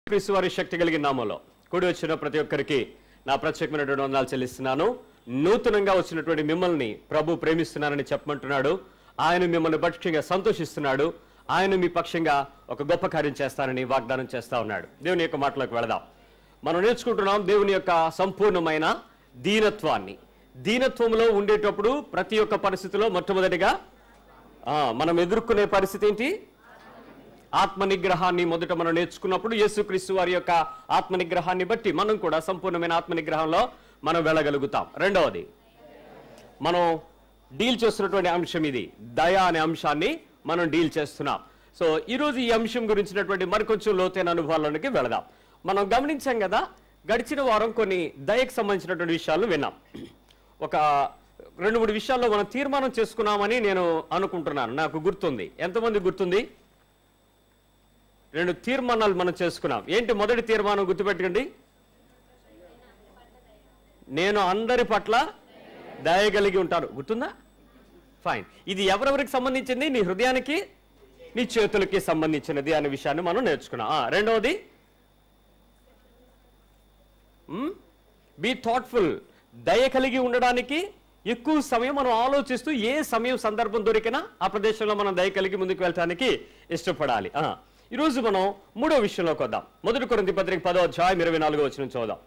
క్రీస్తు వారి శక్తి కలిగిన నామంలో కూడి వచ్చిన ప్రతి ఒక్కరికి నా ప్రత్యేకమైనటువంటి వందనాలు చెల్లిస్తున్నాను నూతనంగా వచ్చినటువంటి మిమ్మల్ని ప్రభు ప్రేమిస్తున్నానని చెప్పమంటున్నాడు ఆయన మిమ్మల్ని పక్షంగా సంతోషిస్తున్నాడు ఆయన మీ పక్షంగా ఒక గొప్ప కార్యం చేస్తానని వాగ్దానం చేస్తా ఉన్నాడు దేవుని యొక్క మాటలోకి వెళదాం మనం నేర్చుకుంటున్నాం దేవుని యొక్క సంపూర్ణమైన దీనత్వాన్ని దీనత్వంలో ఉండేటప్పుడు ప్రతి ఒక్క పరిస్థితిలో మొట్టమొదటిగా ఆ, మనం ఎదుర్కొనే పరిస్థితి ఏంటి ఆత్మ నిగ్రహాన్ని మొదట మనం నేర్చుకున్నప్పుడు యేసుక్రీస్తు వారి యొక్క ఆత్మ నిగ్రహాన్ని బట్టి మనం కూడా సంపూర్ణమైన ఆత్మ నిగ్రహంలో మనం వెళ్ళగలుగుతాం రెండవది మనం డీల్ చేస్తున్నటువంటి అంశం ఇది దయ అనే అంశాన్ని మనం డీల్ చేస్తున్నాం సో ఈరోజు ఈ అంశం గురించినటువంటి మరికొంచెం లోతైన అనుభవాల్లోనికి వెళదాం మనం గమనించాం కదా గడిచిన వారం కొన్ని దయకు సంబంధించినటువంటి విషయాలు విన్నాం ఒక రెండు మూడు విషయాల్లో మనం తీర్మానం చేసుకున్నామని నేను అనుకుంటున్నాను నాకు గుర్తుంది ఎంతమంది గుర్తుంది రెండు తీర్మానాలు మనం చేసుకున్నాం ఏంటి మొదటి తీర్మానం గుర్తుపెట్టుకోండి నేను అందరి పట్ల దయ కలిగి ఉంటాను గుర్తుందా ఫైన్ ఇది ఎవరెవరికి సంబంధించింది నీ హృదయానికి నీ చేతులకి సంబంధించినది అనే విషయాన్ని మనం నేర్చుకున్నాం ఆ, రెండవది బీ థాట్ఫుల్ దయ కలిగి ఉండడానికి ఎక్కువ సమయం మనం ఆలోచిస్తూ ఏ సమయం సందర్భం దొరికినా ఆ ప్రదేశంలో మనం దయ కలిగి ముందుకు వెళ్ళటానికి ఇష్టపడాలి ఆ, ఈరోజు మనం మూడో విషయంలోకి వద్దాం మొదటి కొరింది పత్రిక పదో అధ్యాయం ఇరవై నాలుగో వచ్చిన చూద్దాం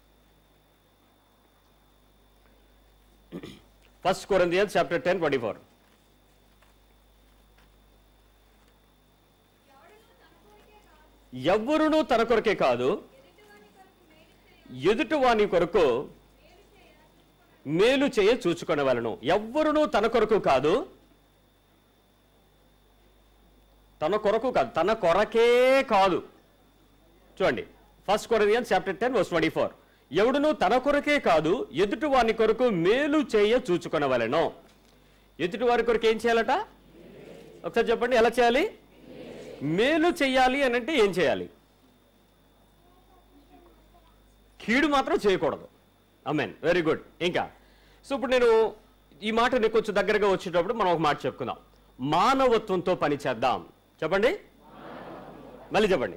first Corinthians chapter ten twenty four ఎవ్వరునూ తన కొరకే కాదు ఎదుటి వాని కొరకు మేలు చేయ చూచుకొనవలను ఎవ్వరునూ తన కొరకు కాదు తన కొరకు కాదు తన కొరకే కాదు చూడండి first Corinthians chapter ten verse twenty four ఎవడును తన కొరకే కాదు ఎదుటి వాని కొరకు మేలు చేయ చూచుకొనవలెను ఎదుటి వారి కొరకు ఏం చేయాలట ఒకసారి చెప్పండి ఎలా చేయాలి మేలు చేయాలి అని అంటే ఏం చేయాలి కీడు మాత్రం చేయకూడదు అమెన్ వెరీ గుడ్ ఇంకా సో ఇప్పుడు నేను ఈ మాట నీకు కొంచెం దగ్గరగా వచ్చేటప్పుడు మనం ఒక మాట చెప్పుకుందాం మానవత్వంతో పని చేద్దాం చెప్పండి మళ్ళీ చెప్పండి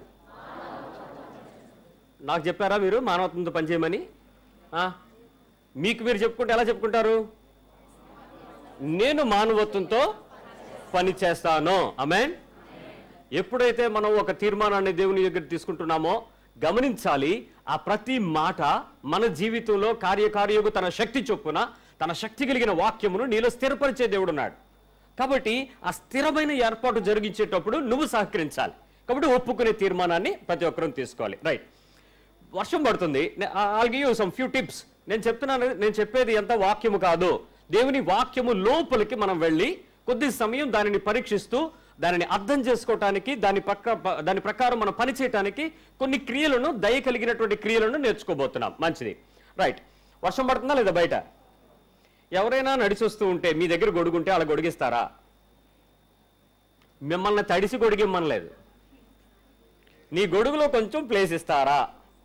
నాకు చెప్పారా మీరు మానవత్వంతో పనిచేయమని ఆ? మీకు మీరు చెప్పుకుంటే ఎలా చెప్పుకుంటారు నేను మానవత్వంతో పని చేస్తాను అమెన్ ఎప్పుడైతే మనం ఒక తీర్మానాన్ని దేవుని దగ్గర తీసుకుంటున్నామో గమనించాలి ఆ ప్రతి మాట మన జీవితంలో కార్యకార్యకు తన శక్తి చొప్పున తన శక్తి కలిగిన వాక్యమును నీలో స్థిరపరిచే దేవుడు ఉన్నాడు కాబట్టి ఆ స్థిరమైన ఏర్పాటు జరిగించేటప్పుడు నువ్వు సహకరించాలి కాబట్టి ఒప్పుకునే తీర్మానాన్ని ప్రతి ఒక్కరూ తీసుకోవాలి రైట్ వర్షం పడుతుంది I'll give some few tips నేను చెప్తున్నాను నేను చెప్పేది ఎంత వాక్యము కాదు దేవుని వాక్యము లోపలికి మనం వెళ్ళి కొద్ది సమయం దానిని పరీక్షిస్తూ దానిని అర్థం చేసుకోవటానికి దాని పక్క ప- దాని ప్రకారం మనం పని చేయటానికి కొన్ని క్రియలను దయ కలిగినటువంటి క్రియలను నేర్చుకోబోతున్నాం మంచిది రైట్ వర్షం పడుతుందా లేదా బయట ఎవరైనా నడిచొస్తూ ఉంటే మీ దగ్గర గొడుగుంటే అలా గొడిగిస్తారా మిమ్మల్ని తడిసి గొడిగిమ్మనలేదు నీ గొడుగులో కొంచెం ప్లేస్ ఇస్తారా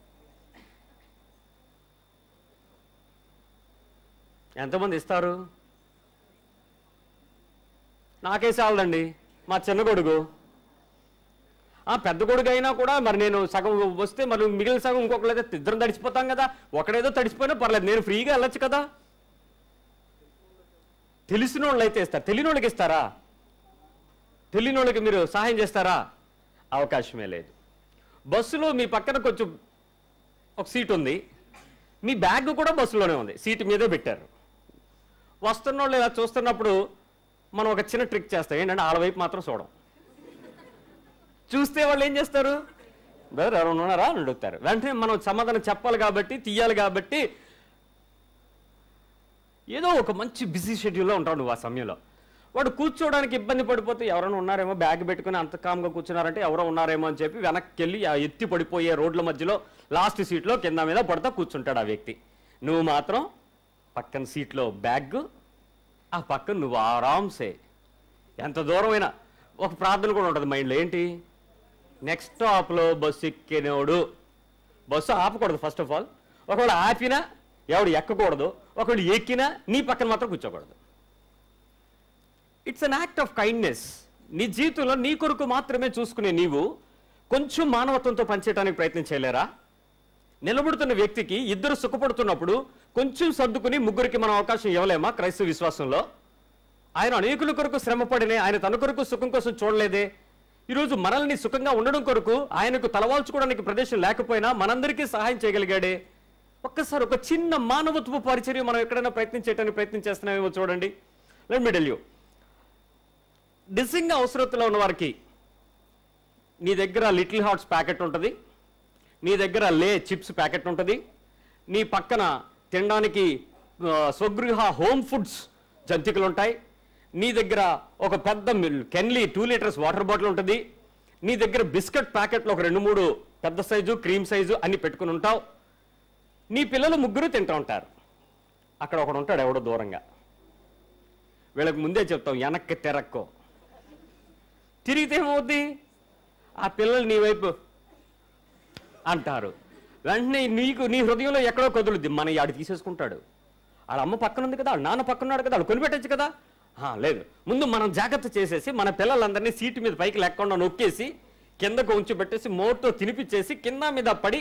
ఎంతమంది ఇస్తారు నాకే చాలదండి మా చిన్న గొడుగు ఆ పెద్ద గొడుగు అయినా కూడా మరి నేను సగం వస్తే మరి మిగిలిన సగం ఇంకొకరైతే ఇద్దరం తడిచిపోతాం కదా ఒకడేదో తడిచిపోయినా పర్లేదు నేను ఫ్రీగా వెళ్ళొచ్చు కదా తెలిసిన వాళ్ళు అయితే ఇస్తారు తెలియని వాళ్ళకి ఇస్తారా తెలియని వాళ్ళకి మీరు సహాయం చేస్తారా అవకాశమే లేదు బస్సులో మీ పక్కన కొంచెం ఒక సీట్ ఉంది మీ బ్యాగ్ కూడా బస్సులోనే ఉంది సీట్ మీదే పెట్టారు వస్తున్న వాళ్ళు ఇలా చూస్తున్నప్పుడు మనం ఒక చిన్న ట్రిక్ చేస్తాం ఏంటంటే వాళ్ళ వైపు మాత్రం చూడం చూస్తే వాళ్ళు ఏం చేస్తారు బ్రదర్ ఎవరైనా ఉన్నారా అని అడుగుతారు వెంటనే మనం సమాధానం చెప్పాలి కాబట్టి తీయాలి కాబట్టి ఏదో ఒక మంచి బిజీ షెడ్యూల్లో ఉంటాడు నువ్వు ఆ సమయంలో వాడు కూర్చోవడానికి ఇబ్బంది పడిపోతే ఎవరైనా ఉన్నారేమో బ్యాగ్ పెట్టుకుని అంత కామ్గా కూర్చున్నారంటే ఎవరో ఉన్నారేమో అని చెప్పి వెనక్కి వెళ్ళి ఆ ఎత్తి పడిపోయే రోడ్ల మధ్యలో లాస్ట్ సీట్లో కింద మీద పడతా కూర్చుంటాడు ఆ వ్యక్తి నువ్వు మాత్రం పక్కన సీట్లో బ్యాగ్ ఆ పక్కన నువ్వు ఆరాంసే ఎంత దూరమైనా ఒక ప్రార్థన కూడా ఉంటుంది మైండ్లో ఏంటి నెక్స్ట్ స్టాప్లో బస్సు ఎక్కినోడు బస్సు ఆపకూడదు ఫస్ట్ ఆఫ్ ఆల్ ఒకవేళ ఆపినా ఎవడు ఎక్కకూడదు ఒకవేళ ఎక్కినా నీ పక్కన మాత్రం కూర్చోకూడదు it's an act of kindness నీ జీవితంలో నీ కొరకు మాత్రమే చూసుకునే నీవు కొంచెం మానవత్వంతో పనిచేయడానికి ప్రయత్నం చేయలేరా నిలబడుతున్న వ్యక్తికి ఇద్దరు సుఖపడుతున్నప్పుడు కొంచెం సర్దుకుని ముగ్గురికి మనం అవకాశం ఇవ్వలేమా క్రైస్తవ విశ్వాసంలో ఆయన అనేకుల కొరకు శ్రమపడినే ఆయన తన కొరకు సుఖం కోసం చూడలేదే ఈరోజు మనల్ని సుఖంగా ఉండడం కొరకు ఆయనకు తలవాల్చుకోవడానికి ప్రదేశం లేకపోయినా మనందరికీ సహాయం చేయగలిగాడే ఒక్కసారి ఒక చిన్న మానవత్వ పరిచర్య మనం ఎక్కడైనా ప్రయత్నం చేయడానికి ప్రయత్నం చేస్తున్నామేమో చూడండి let me tell you this thing అవసరతలో ఉన్న వారికి నీ దగ్గర లిటిల్ హార్ట్స్ ప్యాకెట్ ఉంటుంది నీ దగ్గర లే చిప్స్ ప్యాకెట్ ఉంటుంది నీ పక్కన తినడానికి ఆ, స్వగృహ హోమ్ ఫుడ్స్ జంతికలు ఉంటాయి నీ దగ్గర ఒక పెద్ద మిల్- కెన్లీ టూ లీటర్స్ వాటర్ బాటిల్ ఉంటుంది నీ దగ్గర బిస్కెట్ ప్యాకెట్లు ఒక రెండు మూడు పెద్ద సైజు క్రీమ్ సైజు అన్ని పెట్టుకుని ఉంటావు నీ పిల్లలు ముగ్గురు తింటూ ఉంటారు అక్కడ ఒకడు ఉంటాడు ఎవడో దూరంగా వీళ్ళకి ముందే చెప్తాం వెనక్కి తెరక్కో తిరిగితే ఏమవుద్ది ఆ పిల్లలు నీ వైపు అంటారు వెంటనే నీకు నీ హృదయంలో ఎక్కడో కదులుద్ది మన ఆడు తీసేసుకుంటాడు వాళ్ళ అమ్మ పక్కన ఉంది కదా వాళ్ళ నాన్న పక్కన ఉన్నాడు కదా వాళ్ళు కొనిపెట్టచ్చు కదా ఆ, లేదు ముందు మనం జాగ్రత్త చేసేసి మన పిల్లలందరినీ సీటు మీద పైకి లేకుండా నొక్కేసి కిందకు ఉంచి పెట్టేసి మోర్తో తినిపించేసి కింద మీద పడి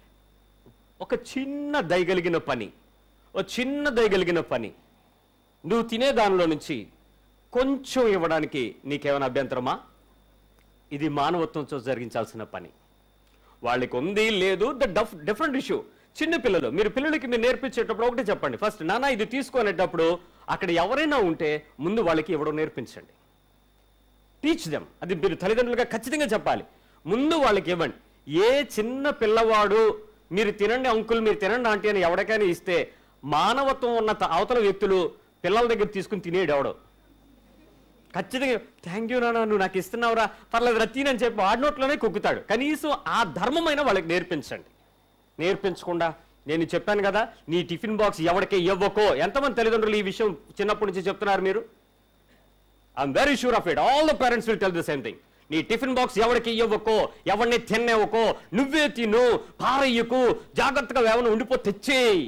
ఒక చిన్న దయగలిగిన పని ఒక చిన్న దయగలిగిన పని నువ్వు తినే దానిలో నుంచి కొంచెం ఇవ్వడానికి నీకేమైనా అభ్యంతరమా ఇది మానవత్వంతో జరిగించాల్సిన పని వాళ్ళకి ఉంది లేదు ద డఫ్ డిఫరెంట్ ఇష్యూ చిన్న పిల్లలు మీరు పిల్లలకి మీరు నేర్పించేటప్పుడు ఒకటి చెప్పండి ఫస్ట్ నాన్న ఇది తీసుకునేటప్పుడు అక్కడ ఎవరైనా ఉంటే ముందు వాళ్ళకి ఇవ్వడం నేర్పించండి టీచ్ దెమ్ అది మీరు తల్లిదండ్రులుగా ఖచ్చితంగా చెప్పాలి ముందు వాళ్ళకి ఇవ్వండి ఏ చిన్న పిల్లవాడు మీరు తినండి అంకుల్ మీరు తినండి ఆంటీ అని ఎవరికైనా ఇస్తే మానవత్వం ఉన్న త- అవతల వ్యక్తులు పిల్లల దగ్గర తీసుకుని తినేడు ఎవడో ఖచ్చితంగా థ్యాంక్ యూ నాన్న నువ్వు నాకు ఇస్తున్నావురా పర్లేదు రా తినని చెప్పి వాడి నోట్లోనే కుక్కుతాడు కనీసం ఆ ధర్మమైన వాళ్ళకి నేర్పించండి నేర్పించకుండా నేను చెప్పాను కదా నీ టిఫిన్ బాక్స్ ఎవరికి ఇవ్వకో ఎంతమంది తల్లిదండ్రులు ఈ విషయం చిన్నప్పటి నుంచి చెప్తున్నారు మీరు I'm very sure of it all the parents will tell the same thing నీ టిఫిన్ బాక్స్ ఎవరికి ఇవ్వకో ఎవరిని తిన్నేవకో నువ్వే తిను పారయ్యకు జాగ్రత్తగా ఏమైనా ఉండిపో తెచ్చేయి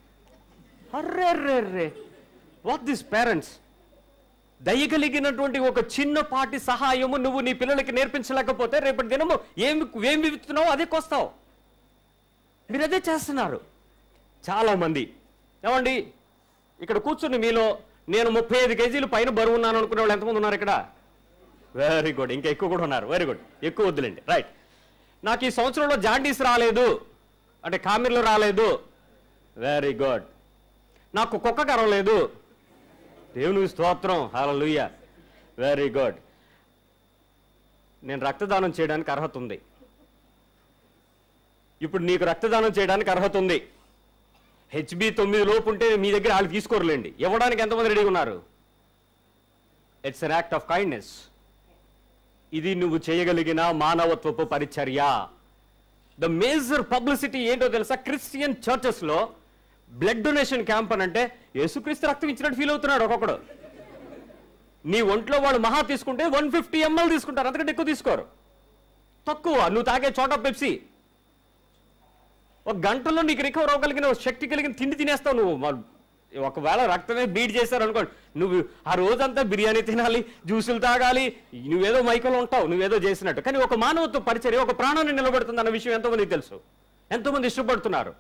అర్రెర్రెర్రే వాట్ దిస్ పేరెంట్స్ దయగలిగినటువంటి ఒక చిన్నపాటి సహాయము నువ్వు నీ పిల్లలకి నేర్పించలేకపోతే రేపటి దినము ఏమి ఏమి విత్తున్నావో అదే కోస్తావు మీరు అదే చేస్తున్నారు చాలా మంది ఏమండి ఇక్కడ కూర్చుని మీలో నేను ముప్పై ఐదు కేజీలు పైన బరువు ఉన్నాను అనుకునే వాళ్ళు ఎంతమంది ఉన్నారు ఇక్కడ వెరీ గుడ్ ఇంకా ఎక్కువ కూడా ఉన్నారు వెరీ గుడ్ ఎక్కువ వద్దులేండి రైట్ నాకు ఈ సంవత్సరంలో జాండీస్ రాలేదు అంటే కామిర్లు రాలేదు వెరీ గుడ్ నాకు కుక్క కరవలేదు దేవుని స్తోత్రం హల్లెలూయా వెరీ గుడ్ నేను రక్తదానం చేయడానికి అర్హత ఉంది ఇప్పుడు నీకు రక్తదానం చేయడానికి అర్హత ఉంది హెచ్బి తొమ్మిది లోపు ఉంటే మీ దగ్గర వాళ్ళు తీసుకోరులేండి ఇవ్వడానికి ఎంతమంది రెడీగా ఉన్నారు it's an act of kindness ఇది నువ్వు చేయగలిగిన మానవత్వపు పరిచర్య ద మేజర్ పబ్లిసిటీ ఏంటో తెలుసా క్రిస్టియన్ చర్చెస్ లో బ్లడ్ డొనేషన్ క్యాంప్ అని అంటే యేసుక్రీస్తు రక్తం ఇచ్చినట్టు ఫీల్ అవుతున్నాడు ఒక్కొక్కడు నీ ఒంట్లో వాళ్ళు మహా తీసుకుంటే వన్ ఫిఫ్టీ ఎంఎల్ తీసుకుంటారు అంతకంటే ఎక్కువ తీసుకోరు తక్కువ నువ్వు తాగే చోట పెప్సీ ఒక గంటలో నీకు రికవర్ అవ్వగలిగిన ఒక శక్తి కలిగిన తిండి తినేస్తావు నువ్వు మ- ఒకవేళ రక్తమే బీట్ చేశారు అనుకోండి నువ్వు ఆ రోజంతా బిర్యానీ తినాలి జ్యూసులు తాగాలి నువ్వేదో మైకలో ఉంటావు నువ్వేదో చేసినట్టు కానీ ఒక మానవత్వ పరిచర్య ఒక ప్రాణాన్ని నిలబడుతుంది అన్న విషయం ఎంతోమందికి తెలుసు ఎంతోమంది ఇష్టపడుతున్నారు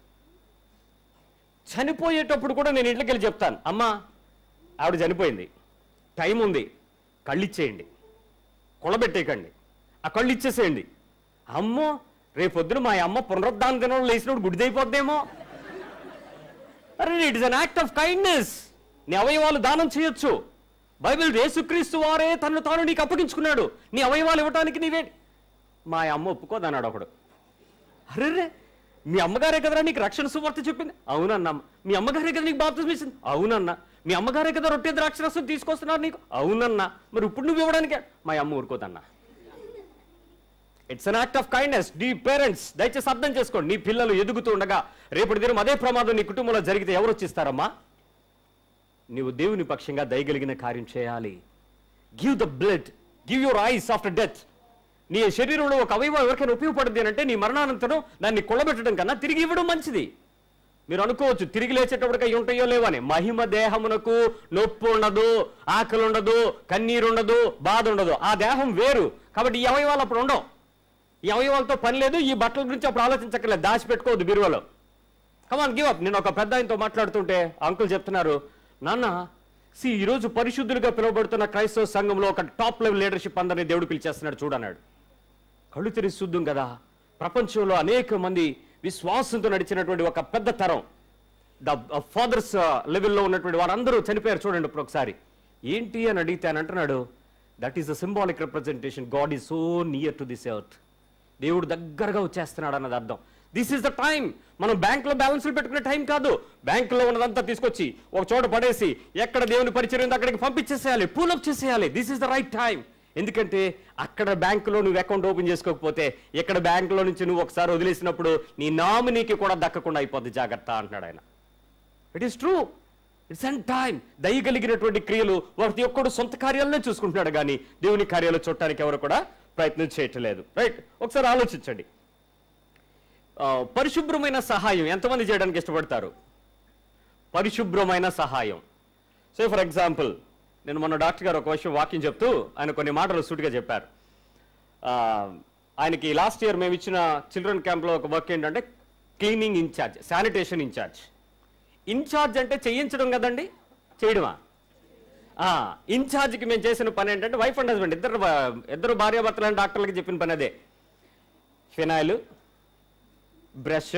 చనిపోయేటప్పుడు కూడా నేను ఇంట్లోకి వెళ్ళి చెప్తాను అమ్మా ఆవిడ చనిపోయింది టైం ఉంది కళ్ళు ఇచ్చేయండి కొలబెట్టేయకండి ఆ కళ్ళు ఇచ్చేసేయండి అమ్మో రేపొద్దున మా అమ్మ పునరుద్ధాన దినంలో లేచినప్పుడు గుడిదైపోద్దేమో అరే it is an act of kindness నీ అవయవాలు దానం చేయొచ్చు బైబిల్ యేసుక్రీస్తు వారే తను తాను నీకు అప్పగించుకున్నాడు నీ అవయవాలు ఇవ్వటానికి నీవే మా అమ్మ ఒప్పుకోదన్నాడు ఒకడు అరే మీ అమ్మగారే కదరా నీకు రక్షణ సువార్త చెప్పింది అవునన్నా మీ అమ్మగారే కదా నీకు బాప్తిజం ఇచ్చింది అవునన్నా మీ అమ్మగారే కదా రొట్టె ద్రాక్షరసం తీసుకొస్తున్నారు నీకు అవునన్నా మరి ఇప్పుడు నువ్వు ఇవ్వడానికే మా అమ్మ ఊరుకోదన్నా it's an act of kindness నీ పేరెంట్స్ దయచేసి అర్థం చేసుకోండి నీ పిల్లలు ఎదుగుతూ ఉండగా రేపటి దినం అదే ప్రమాదం నీ కుటుంబంలో జరిగితే ఎవరు వచ్చిస్తారమ్మా నీవు దేవుని పక్షంగా దయగలిగిన కార్యం చేయాలి give the blood give your eyes after death నీ శరీరంలో ఒక అవయవం ఎవరికైనా ఉపయోగపడుతుంది అంటే నీ మరణానంతరం దాన్ని కొల్లబెట్టడం కన్నా తిరిగి ఇవ్వడం మంచిది మీరు అనుకోవచ్చు తిరిగి లేచేటప్పటికి అవి ఉంటాయో లేవని మహిమ దేహమునకు నొప్పి ఉండదు ఆకలి ఉండదు కన్నీరు ఉండదు బాధ ఉండదు ఆ దేహం వేరు కాబట్టి ఈ అవయవాలు అప్పుడు ఉండవు ఈ అవయవాలతో పని లేదు ఈ బట్టల గురించి అప్పుడు ఆలోచించక్కర్లేదు దాచిపెట్టుకోవద్దు బీరువాలో కమాన్ గివ్ అప్ నేను ఒక పెద్ద ఆయనతో మాట్లాడుతుంటే అంకుల్ చెప్తున్నారు నాన్న సి ఈరోజు పరిశుద్ధులుగా పిలువబడుతున్న క్రైస్తవ సంఘంలో ఒక టాప్ లెవెల్ లీడర్షిప్ అందరినీ దేవుడు పిలిచేస్తున్నాడు చూడన్నాడు కళ్ళు తెరిచి చూద్దాం కదా ప్రపంచంలో అనేక మంది విశ్వాసంతో నడిచినటువంటి ఒక పెద్ద తరం ద ఫాదర్స్ లెవెల్లో ఉన్నటువంటి వారందరూ చనిపోయారు చూడండి ఇప్పుడు ఒకసారి ఏంటి అని అడిగితే అని అంటున్నాడు that is the symbolic representation God is so near to this earth దేవుడు దగ్గరగా వచ్చేస్తున్నాడు అన్నది అర్థం దిస్ ఇస్ ద టైం మనం బ్యాంకులో బ్యాలెన్స్లు పెట్టుకునే టైం కాదు బ్యాంకులో ఉన్నదంతా తీసుకొచ్చి ఒక చోట పడేసి ఎక్కడ దేవుని పరిచయం ఉందో అక్కడికి పంపించేసేయాలి పూలప్ చేసేయాలి this is the right time ఎందుకంటే అక్కడ బ్యాంకులో నువ్వు అకౌంట్ ఓపెన్ చేసుకోకపోతే ఇక్కడ బ్యాంకులో నుంచి నువ్వు ఒకసారి వదిలేసినప్పుడు నీ నామినీకి కూడా దక్కకుండా అయిపోద్ది జాగ్రత్త అంటున్నాడు ఆయన it is true it's and time దయగలిగినటువంటి క్రియలు ప్రతి ఒక్కడు సొంత కార్యాలనే చూసుకుంటున్నాడు కానీ దేవుని కార్యాలు చూడటానికి ఎవరు కూడా ప్రయత్నం చేయట్లేదు రైట్ ఒకసారి ఆలోచించండి ఆ, పరిశుభ్రమైన సహాయం ఎంతమంది చేయడానికి ఇష్టపడతారు పరిశుభ్రమైన సహాయం సో ఫర్ ఎగ్జాంపుల్ నేను మొన్న డాక్టర్ గారు ఒక విషయం వాక్యం చెప్తూ ఆయన కొన్ని మాటలు సూటిగా చెప్పారు ఆ, ఆయనకి లాస్ట్ ఇయర్ మేము ఇచ్చిన చిల్డ్రన్ క్యాంప్లో ఒక వర్క్ ఏంటంటే cleaning incharge sanitation incharge incharge అంటే చేయించడం కదండి చేయడమా ఆ, ఇన్ఛార్జ్కి మేము చేసిన పని ఏంటంటే వైఫ్ అండ్ హస్బెండ్ ఇద్దరు భా- ఇద్దరు భార్యాభర్తలని డాక్టర్లకి చెప్పిన పని అదే ఫినాయిల్ బ్రష్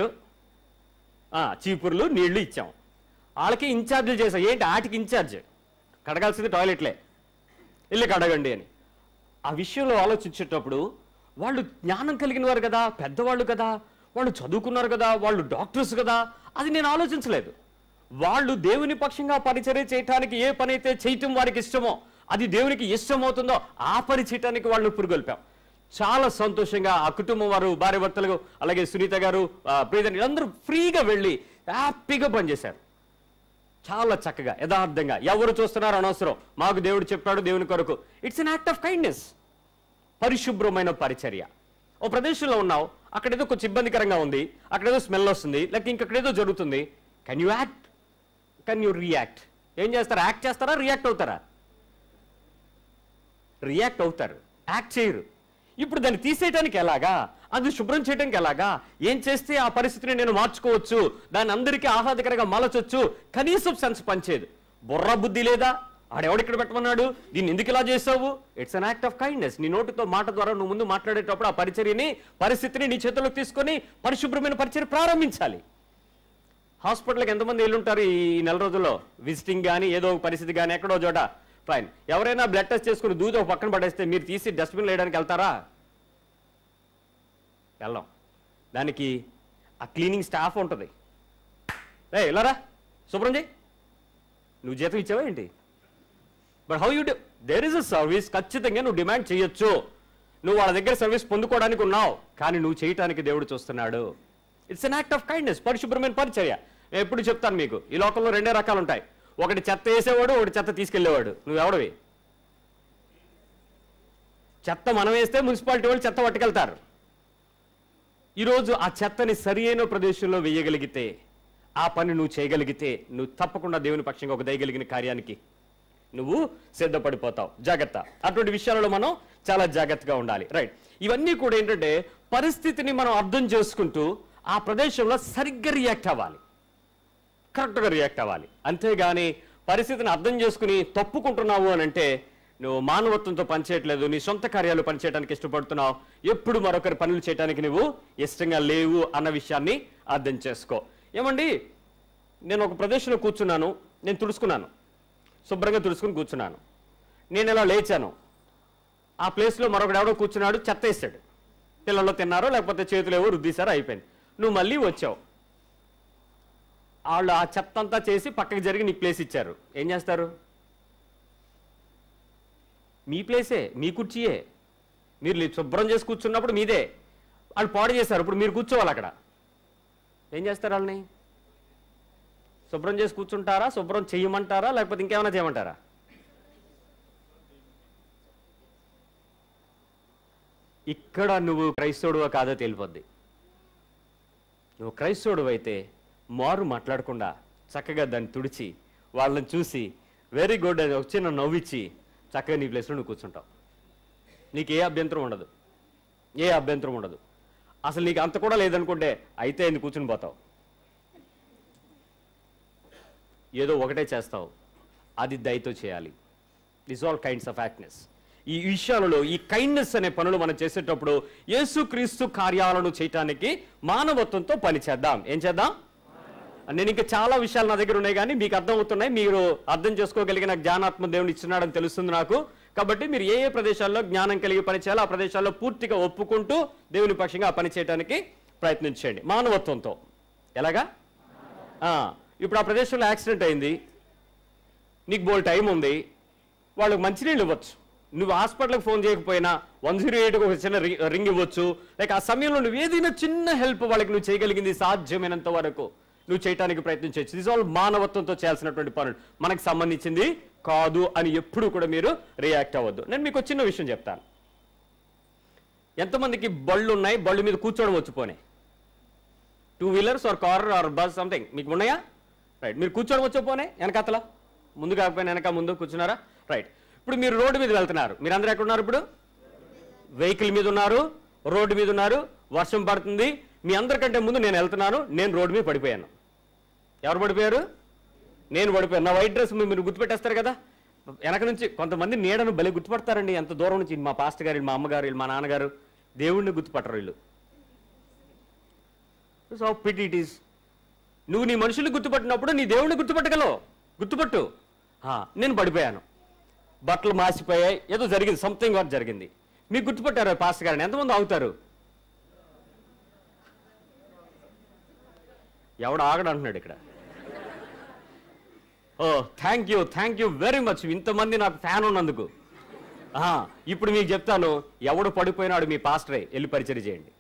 ఆ, చీపుర్లు నీళ్లు ఇచ్చాం వాళ్ళకి ఇన్ఛార్జీలు చేసాం ఏంటి ఆటికి ఇన్ఛార్జ్ కడగాల్సింది టాయిలెట్లే వెళ్ళి కడగండి అని ఆ విషయంలో ఆలోచించేటప్పుడు వాళ్ళు జ్ఞానం కలిగిన వారు కదా పెద్దవాళ్ళు కదా వాళ్ళు చదువుకున్నారు కదా వాళ్ళు డాక్టర్స్ కదా అది నేను ఆలోచించలేదు వాళ్ళు దేవుని పక్షంగా పరిచర్య చేయటానికి ఏ పని అయితే చేయటం వారికి ఇష్టమో అది దేవునికి ఇష్టమవుతుందో ఆ పని చేయటానికి వాళ్ళు పురుగొల్పాం చాలా సంతోషంగా ఆ కుటుంబం వారు భార్య భర్తలు అలాగే సునీత గారు ఆ, ప్రియదర్శి వీళ్ళందరూ ఫ్రీగా వెళ్ళి హ్యాపీగా పనిచేశారు చాలా చక్కగా యథార్థంగా ఎవరు చూస్తున్నారు అనవసరం మాకు దేవుడు చెప్పాడు దేవుని కొరకు it's an act of kindness పరిశుభ్రమైన పరిచర్య ఓ ప్రదేశంలో ఉన్నావు అక్కడ ఏదో కొంచెం ఇబ్బందికరంగా ఉంది అక్కడ ఏదో స్మెల్ వస్తుంది లేక ఇంకక్కడ ఏదో జరుగుతుంది can you act can you react ఏం చేస్తారా యాక్ట్ చేస్తారా రియాక్ట్ అవుతారా రియాక్ట్ అవుతారు యాక్ట్ చేయరు ఇప్పుడు దాన్ని తీసేయడానికి ఎలాగా అది శుభ్రం చేయడానికి ఎలాగా ఏం చేస్తే ఆ పరిస్థితిని నేను మార్చుకోవచ్చు దాన్ని అందరికీ ఆహ్లాదకరంగా మలచొచ్చు కనీసం సెన్స్ పనిచేయదు బుర్ర బుద్ధి లేదా ఆడెవడిక్కడ పెట్టమన్నాడు దీన్ని ఎందుకు ఇలా చేసావు it's an act of kindness నీ నోటితో మాట ద్వారా నువ్వు ముందు మాట్లాడేటప్పుడు ఆ పరిచర్యని పరిస్థితిని నీ చేతుల్లోకి తీసుకొని పరిశుభ్రమైన పరిచర్య ప్రారంభించాలి హాస్పిటల్కి ఎంతమంది వెళ్ళుంటారు ఈ నెల రోజుల్లో విజిటింగ్ కానీ ఏదో ఒక పరిస్థితి కానీ ఎక్కడో చోట ఫైన్ ఎవరైనా బ్లడ్ టెస్ట్ చేసుకుని దూది ఒక పక్కన పడేస్తే మీరు తీసి డస్ట్బిన్ వేయడానికి వెళ్తారా వెళ్ళాం దానికి ఆ క్లీనింగ్ స్టాఫ్ ఉంటుంది ఏ ఇలారా శుభ్రం చేయి నువ్వు జీతం ఇచ్చావా ఏంటి but how you there is a service ఖచ్చితంగా నువ్వు డిమాండ్ చేయొచ్చు నువ్వు వాళ్ళ దగ్గర సర్వీస్ పొందుకోవడానికి ఉన్నావు కానీ నువ్వు చేయటానికి దేవుడు చూస్తున్నాడు it's an act of kindness పరిశుభ్రమైన పరిచర్య నేను ఎప్పుడు చెప్తాను మీకు ఈ లోకంలో రెండే రకాలు ఉంటాయి ఒకటి చెత్త వేసేవాడు ఒకటి చెత్త తీసుకెళ్లేవాడు నువ్వు ఎవడవి చెత్త మనం వేస్తే మున్సిపాలిటీ వాళ్ళు చెత్త పట్టుకెళ్తారు ఈరోజు ఆ చెత్తని సరి అయిన ప్రదేశంలో వేయగలిగితే ఆ పని నువ్వు చేయగలిగితే నువ్వు తప్పకుండా దేవుని పక్షంగా ఒక దయగలిగిన కార్యానికి నువ్వు సిద్ధపడిపోతావు జాగ్రత్త అటువంటి విషయాలలో మనం చాలా జాగ్రత్తగా ఉండాలి రైట్ ఇవన్నీ కూడా ఏంటంటే పరిస్థితిని మనం అర్థం చేసుకుంటూ ఆ ప్రదేశంలో సరిగ్గా రియాక్ట్ అవ్వాలి కరెక్ట్గా రియాక్ట్ అవ్వాలి అంతేగాని పరిస్థితిని అర్థం చేసుకుని తప్పుకుంటున్నావు అని అంటే నువ్వు మానవత్వంతో పనిచేయట్లేదు నీ సొంత కార్యాలు పనిచేయడానికి ఇష్టపడుతున్నావు ఎప్పుడు మరొకరి పనులు చేయడానికి నువ్వు ఇష్టంగా లేవు అన్న విషయాన్ని అర్థం చేసుకో ఏమండి నేను ఒక ప్రదేశంలో కూర్చున్నాను నేను తుడుచుకున్నాను శుభ్రంగా తుడుచుకుని కూర్చున్నాను నేను ఇలా లేచాను ఆ ప్లేస్లో మరొకడు ఎవడో కూర్చున్నాడు చెత్త వేసాడు పిల్లలు తిన్నారో లేకపోతే చేతులు ఏవో రుద్దీసారో అయిపోయింది నువ్వు మళ్ళీ వచ్చావు వాళ్ళు ఆ చెత్త అంతా చేసి పక్కకి జరిగి నీ ప్లేస్ ఇచ్చారు ఏం చేస్తారు మీ ప్లేసే మీ కుర్చీయే మీరు లే- శుభ్రం చేసి కూర్చున్నప్పుడు మీదే వాళ్ళు పాడు చేశారు ఇప్పుడు మీరు కూర్చోవాలి అక్కడ ఏం చేస్తారు వాళ్ళని శుభ్రం చేసి కూర్చుంటారా శుభ్రం చేయమంటారా లేకపోతే ఇంకేమైనా చేయమంటారా ఇక్కడ నువ్వు క్రైస్తవుడువా కాదో తెలిపోద్ది నువ్వు క్రైస్తవుడు అయితే మారు మాట్లాడకుండా చక్కగా దాన్ని తుడిచి వాళ్ళని చూసి వెరీ గుడ్ అని ఒక చిన్న నవ్విచ్చి చక్కగా నీ ప్లేస్లో నువ్వు కూర్చుంటావు నీకు ఏ అభ్యంతరం ఉండదు ఏ అభ్యంతరం ఉండదు అసలు నీకు అంత కూడా లేదనుకుంటే అయితే ఎందుకు కూర్చుని పోతావు ఏదో ఒకటే చేస్తావు అది దయతో చేయాలి this all kinds of actness ఈ విషయాలలో ఈ కైండ్నెస్ అనే పనులు మనం చేసేటప్పుడు యేసుక్రీస్తు కార్యాలను చేయటానికి మానవత్వంతో పని చేద్దాం ఏం చేద్దాం నేను ఇంకా చాలా విషయాలు నా దగ్గర ఉన్నాయి కానీ మీకు అర్థం అవుతున్నాయి మీరు అర్థం చేసుకోగలిగిన జ్ఞానాత్మ దేవుని ఇచ్చినాడని తెలుస్తుంది నాకు కాబట్టి మీరు ఏ ఏ ప్రదేశాల్లో జ్ఞానం కలిగి పని చేయాలో ఆ ప్రదేశాల్లో పూర్తిగా ఒప్పుకుంటూ దేవుని పక్షంగా ఆ పని చేయడానికి ప్రయత్నించండి మానవత్వంతో ఎలాగా ఆ, ఇప్పుడు ఆ ప్రదేశంలో యాక్సిడెంట్ అయింది నీకు బోల్ టైం ఉంది వాళ్ళకి మంచినీళ్ళు ఇవ్వచ్చు నువ్వు హాస్పిటల్కి ఫోన్ చేయకపోయినా వన్ జీరో ఎయిట్కి ఒక చిన్న రి- రింగ్ ఇవ్వచ్చు లేక ఆ సమయంలో నువ్వు ఏదైనా చిన్న హెల్ప్ వాళ్ళకి నువ్వు చేయగలిగింది సాధ్యమైనంత వరకు నువ్వు చేయడానికి ప్రయత్నించవచ్చు దిస్ ఆల్ మానవత్వంతో చేయాల్సినటువంటి పనులు మనకు సంబంధించింది కాదు అని ఎప్పుడు కూడా మీరు రియాక్ట్ అవ్వద్దు నేను మీకు ఒక చిన్న విషయం చెప్తాను ఎంతమందికి బళ్ళు ఉన్నాయి బళ్ళు మీద కూర్చోవడం వచ్చు పోనీ two wheelers or car or bus something మీకు ఉన్నాయా రైట్ మీరు కూర్చోవడం వచ్చో పోనే వెనకాతల ముందు కాకపోయినా వెనక ముందు కూర్చున్నారా రైట్ ఇప్పుడు మీరు రోడ్డు మీద వెళ్తున్నారు మీరు అందరూ ఎక్కడ ఉన్నారు ఇప్పుడు వెహికల్ మీద ఉన్నారు రోడ్డు మీద ఉన్నారు వర్షం పడుతుంది మీ అందరికంటే ముందు నేను వెళ్తున్నాను నేను రోడ్డు మీద పడిపోయాను ఎవరు పడిపోయారు నేను పడిపోయాను నా వైట్ డ్రెస్ మీరు గుర్తుపెట్టేస్తారు కదా వెనక నుంచి కొంతమంది నీడను భలే గుర్తుపడతారండి ఎంత దూరం నుంచి మా పాస్టర్ గారు మా అమ్మగారు వీళ్ళు మా నాన్నగారు దేవుణ్ణి గుర్తుపట్టరు వీళ్ళు సో పిట్ ఇట్ ఈస్ నువ్వు నీ మనుషుల్ని గుర్తుపట్టినప్పుడు నీ దేవుణ్ణి గుర్తుపట్టగలవు గుర్తుపట్టు ఆ, నేను పడిపోయాను బట్టలు మాసిపోయాయి ఏదో జరిగింది సంథింగ్ వర్క్ జరిగింది మీకు గుర్తుపట్టారు పాస్టర్ గారిని ఎంతమంది ఆగుతారు ఎవడు ఆగడు అంటున్నాడు ఇక్కడ ఓ thank you thank you very much ఇంతమంది నాకు ఫ్యాన్ ఉన్నందుకు ఆ, ఇప్పుడు మీకు చెప్తాను ఎవడు పడిపోయినాడు మీ పాస్టరే వెళ్ళి పరిచయం చేయండి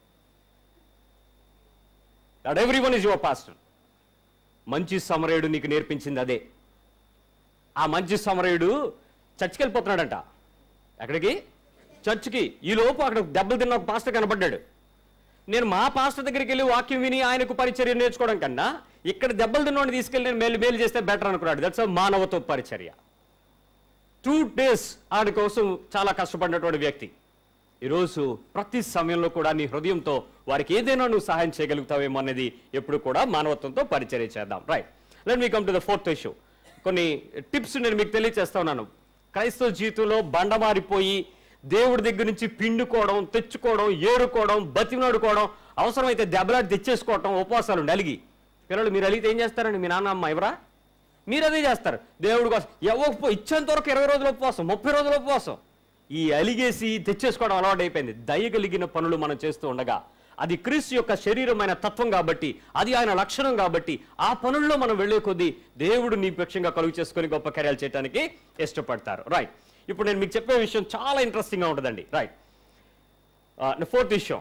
that everyone is your pastor మంచి సమరయుడు నీకు నేర్పించింది అదే ఆ మంచి సమరయుడు చర్చికి వెళ్ళిపోతున్నాడంట ఎక్కడికి చర్చికి ఈ లోపు అక్కడ దెబ్బలు తిన్న ఒక పాస్టర్ కనబడ్డాడు నేను మా పాస్టర్ దగ్గరికి వెళ్ళి వాక్యం విని ఆయనకు పరిచర్య నేర్చుకోవడం కన్నా ఇక్కడ దెబ్బలు తిన్నోడిని తీసుకెళ్ళి నేను మేలు మేలు చేస్తే బెటర్ అనుకున్నాడు దట్స్ మానవత్వ పరిచర్య టూ డేస్ ఆయన కోసం చాలా కష్టపడినటువంటి వ్యక్తి ఈరోజు ప్రతి సమయంలో కూడా నీ హృదయంతో వారికి ఏదైనా నువ్వు సహాయం చేయగలుగుతావేమో అనేది ఎప్పుడు కూడా మానవత్వంతో పరిచర్య చేద్దాం right let me come to the fourth issue కొన్ని టిప్స్ నేను మీకు తెలియజేస్తా ఉన్నాను క్రైస్తవ జీవితంలో బండమారిపోయి దేవుడి దగ్గర నుంచి పిండుకోవడం తెచ్చుకోవడం ఏరుకోవడం బతిమలాడుకోవడం అవసరమైతే దెబ్బలాడి తెచ్చేసుకోవడం ఉపవాసాలు నలిగి పిల్లలు మీరు అలిగితే ఏం చేస్తారండి మీ నాన్న అమ్మ ఎవరా మీరు అదే చేస్తారు దేవుడి కోసం ఎవరిపో ఇచ్చేంత వరకు ఇరవై రోజుల ఉపవాసం ముప్పై రోజుల ఉపవాసం ఈ అలిగేసి తెచ్చేసుకోవడం అలవాటు అయిపోయింది దయగలిగిన పనులు మనం చేస్తూ ఉండగా అది క్రీస్తు యొక్క శరీరమైన తత్వం కాబట్టి అది ఆయన లక్షణం కాబట్టి ఆ పనుల్లో మనం వెళ్లే కొద్దీ దేవుడు నీ పక్షంగా కలుగు చేసుకొని గొప్ప కార్యాలు చేయడానికి ఇష్టపడతారు రైట్ ఇప్పుడు నేను మీకు చెప్పే విషయం చాలా ఇంట్రెస్టింగ్గా ఉంటుందండి రైట్ ఫోర్త్ విషయం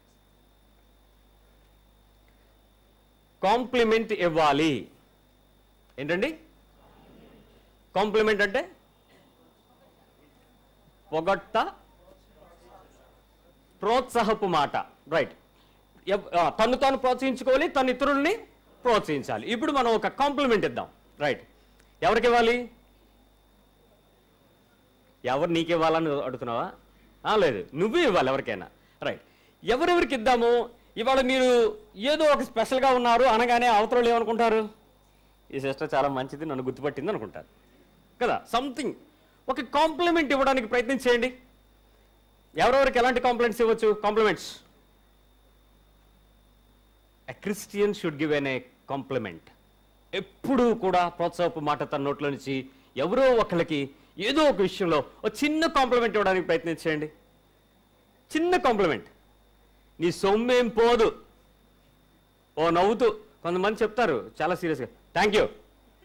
కాంప్లిమెంట్ ఇవ్వాలి ఏంటండి కాంప్లిమెంట్ అంటే పొగట్ట ప్రోత్సాహపు మాట రైట్ తను తాను ప్రోత్సహించుకోవాలి తన ఇతరుల్ని ప్రోత్సహించాలి ఇప్పుడు మనం ఒక కాంప్లిమెంట్ ఇద్దాం రైట్ ఎవరికి ఇవ్వాలి ఎవరు నీకు ఇవ్వాలని అడుగుతున్నావా ఆ, లేదు నువ్వే ఇవ్వాలి ఎవరికైనా రైట్ ఎవరెవరికి ఇద్దాము ఇవాళ మీరు ఏదో ఒక స్పెషల్గా ఉన్నారు అనగానే అవతల ఏమనుకుంటారు ఈ సిస్టర్ చాలా మంచిది నన్ను గుర్తుపట్టింది అనుకుంటారు కదా సంథింగ్ ఒక కాంప్లిమెంట్ ఇవ్వడానికి ప్రయత్నం చేయండి ఎవరెవరికి ఎలాంటి కాంప్లిమెంట్స్ ఇవ్వచ్చు compliments a Christian should give an a compliment ఎప్పుడూ కూడా ప్రోత్సాహపు మాట తన నోట్లో నుంచి ఎవరో ఒకళ్ళకి ఏదో ఒక విషయంలో ఒక చిన్న కాంప్లిమెంట్ ఇవ్వడానికి ప్రయత్నించండి చిన్న కాంప్లిమెంట్ నీ సొమ్మేం పోదు ఓ నవ్వుతూ కొంతమంది చెప్తారు చాలా సీరియస్గా థ్యాంక్ యూ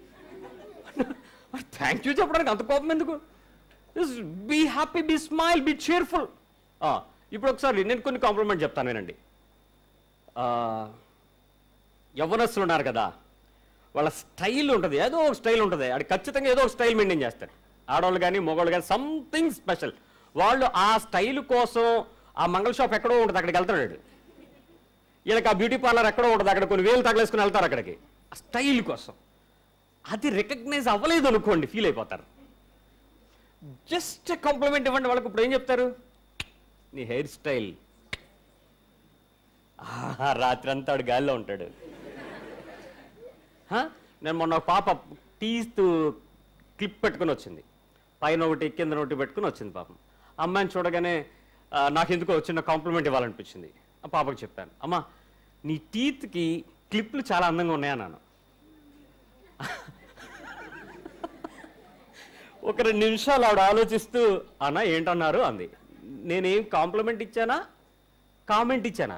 థ్యాంక్ యూ చెప్పడానికి అంత కోపం ఎందుకు be happy be smile be cheerful ఆ, ఇప్పుడు ఒకసారి నేను కొన్ని కాంప్లిమెంట్ చెప్తాను వినండి ఆ, యవ్వనస్తులు ఉన్నారు కదా వాళ్ళ స్టైల్ ఉంటుంది ఏదో ఒక స్టైల్ ఉంటుంది అది ఖచ్చితంగా ఏదో ఒక స్టైల్ మెయింటైన్ చేస్తారు ఆడవాళ్ళు కానీ మగవాళ్ళు కానీ సంథింగ్ స్పెషల్ వాళ్ళు ఆ స్టైల్ కోసం ఆ మంగళ షాప్ ఎక్కడో ఉంటుంది అక్కడికి వెళ్తాడు వీడు. వీళ్ళకి ఆ బ్యూటీ పార్లర్ ఎక్కడో ఉంటుంది అక్కడ కొన్ని వేలు తగలేసుకుని వెళ్తారు అక్కడికి ఆ స్టైల్ కోసం అది రికగ్నైజ్ అవ్వలేదు అనుకోండి ఫీల్ అయిపోతారు జస్ట్ కాంప్లిమెంట్ ఇవ్వండి వాళ్ళకి ఇప్పుడు ఏం చెప్తారు నీ హెయిర్ స్టైల్ ఆహా, రాత్రి అంతా ఆడు గాలిలో ఉంటాడు హ? నేను మొన్న ఒక పాప టీస్తూ క్లిప్ పెట్టుకుని వచ్చింది పైన ఒకటి కింద ఒకటి పెట్టుకుని వచ్చింది పాపం అమ్మాయిని చూడగానే ఆ, నాకు ఎందుకో చిన్న కాంప్లిమెంట్ ఇవ్వాలనిపించింది ఆ పాపకు చెప్పాను అమ్మా నీ టీత్కి క్లిప్లు చాలా అందంగా ఉన్నాయన్నాను ఒక రెండు నిమిషాలు ఆవిడ ఆలోచిస్తూ అన్న ఏంటన్నారు అంది నేనేం కాంప్లిమెంట్ ఇచ్చానా కామెంట్ ఇచ్చానా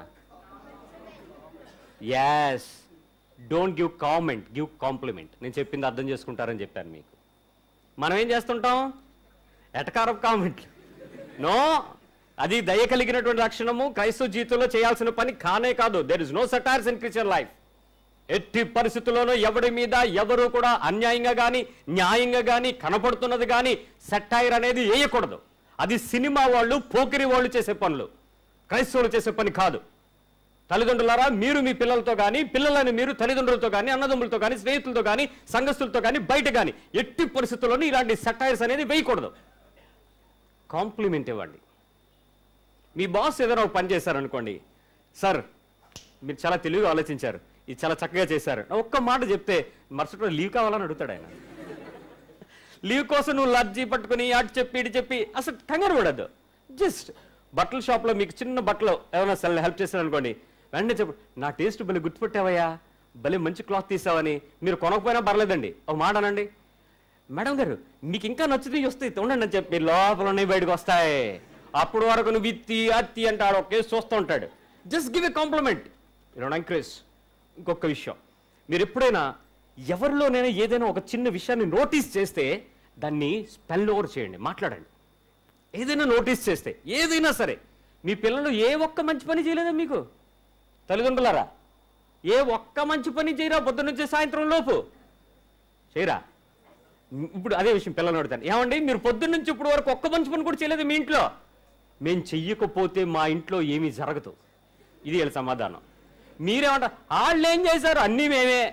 yes don't give comment give compliment నేను చెప్పింది అర్థం చేసుకుంటారని చెప్పాను మీకు మనం ఏం చేస్తుంటాం ఎటకారపు కామెంట్ నో అది దయ కలిగినటువంటి లక్షణము క్రైస్తవ జీవితంలో చేయాల్సిన పని కానే కాదు దెర్ ఇస్ నో సటార్స్ ఇన్ క్రిస్టియన్ లైఫ్ ఎట్టి పరిస్థితుల్లోనూ ఎవరి మీద ఎవరు కూడా అన్యాయంగా కానీ న్యాయంగా కానీ కనపడుతున్నది కానీ సెట్టైర్ అనేది వేయకూడదు అది సినిమా వాళ్ళు పోకిరి వాళ్ళు చేసే పనులు క్రైస్తవులు చేసే పని కాదు తల్లిదండ్రులారా మీరు మీ పిల్లలతో కానీ పిల్లలని మీరు తల్లిదండ్రులతో కానీ అన్నదమ్ములతో కానీ స్నేహితులతో కానీ సంఘస్థులతో కానీ బయట కానీ ఎట్టి పరిస్థితుల్లోనూ ఇలాంటి సెటైర్స్ అనేది వేయకూడదు కాంప్లిమెంట్ ఇవ్వండి మీ బాస్ ఏదైనా ఒక పని చేశారనుకోండి సార్ మీరు చాలా తెలివిగా ఆలోచించారు ఇది చాలా చక్కగా చేశారు ఒక్క మాట చెప్తే మరుసటి రోజు లీవ్ కావాలని అడుగుతాడు ఆయన లీవ్ కోసం నువ్వు లర్జీ పట్టుకుని అటు చెప్పి ఇటు చెప్పి అసలు కంగారు పడద్దు జస్ట్ బట్టల షాప్లో మీకు చిన్న బట్టలు ఏమైనా సెల్ హెల్ప్ చేశారు అనుకోండి వెంటనే చెప్పు నా టేస్ట్ భలే గుర్తుపెట్టావయ్యా భలే మంచి క్లాత్ తీసావని మీరు కొనకపోయినా పర్లేదండి ఒక మాట అనండి మేడం గారు మీకు ఇంకా నచ్చుతాయి వస్తాయి ఉండండి అని చెప్పి లోపలనే బయటకు వస్తాయి అప్పుడు వరకు నువ్వు ఇత్తి అత్తి అంటాడు ఒక కేసు చూస్తూ ఉంటాడు just give a compliment you know encourage ఇంకొక విషయం మీరు ఎప్పుడైనా ఎవరిలోనైనా ఏదైనా ఒక చిన్న విషయాన్ని నోటీస్ చేస్తే దాన్ని స్పెల్ ఓవర్ చేయండి మాట్లాడండి ఏదైనా నోటీస్ చేస్తే ఏదైనా సరే మీ పిల్లలు ఏ ఒక్క మంచి పని చేయలేదా మీకు తల్లిదండ్రులారా ఏ ఒక్క మంచి పని చేయరా పొద్దు నుంచి సాయంత్రం లోపు చేయరా ఇప్పుడు అదే విషయం పిల్లలు అడుగుతాను ఏమండి మీరు పొద్దున్న నుంచి ఇప్పుడు వరకు ఒక్క మంచి పని కూడా చేయలేదు మీ ఇంట్లో మేము చెయ్యకపోతే మా ఇంట్లో ఏమీ జరగదు ఇది వీళ్ళ సమాధానం మీరేమంటారు వాళ్ళు ఏం చేశారు అన్నీ మేమే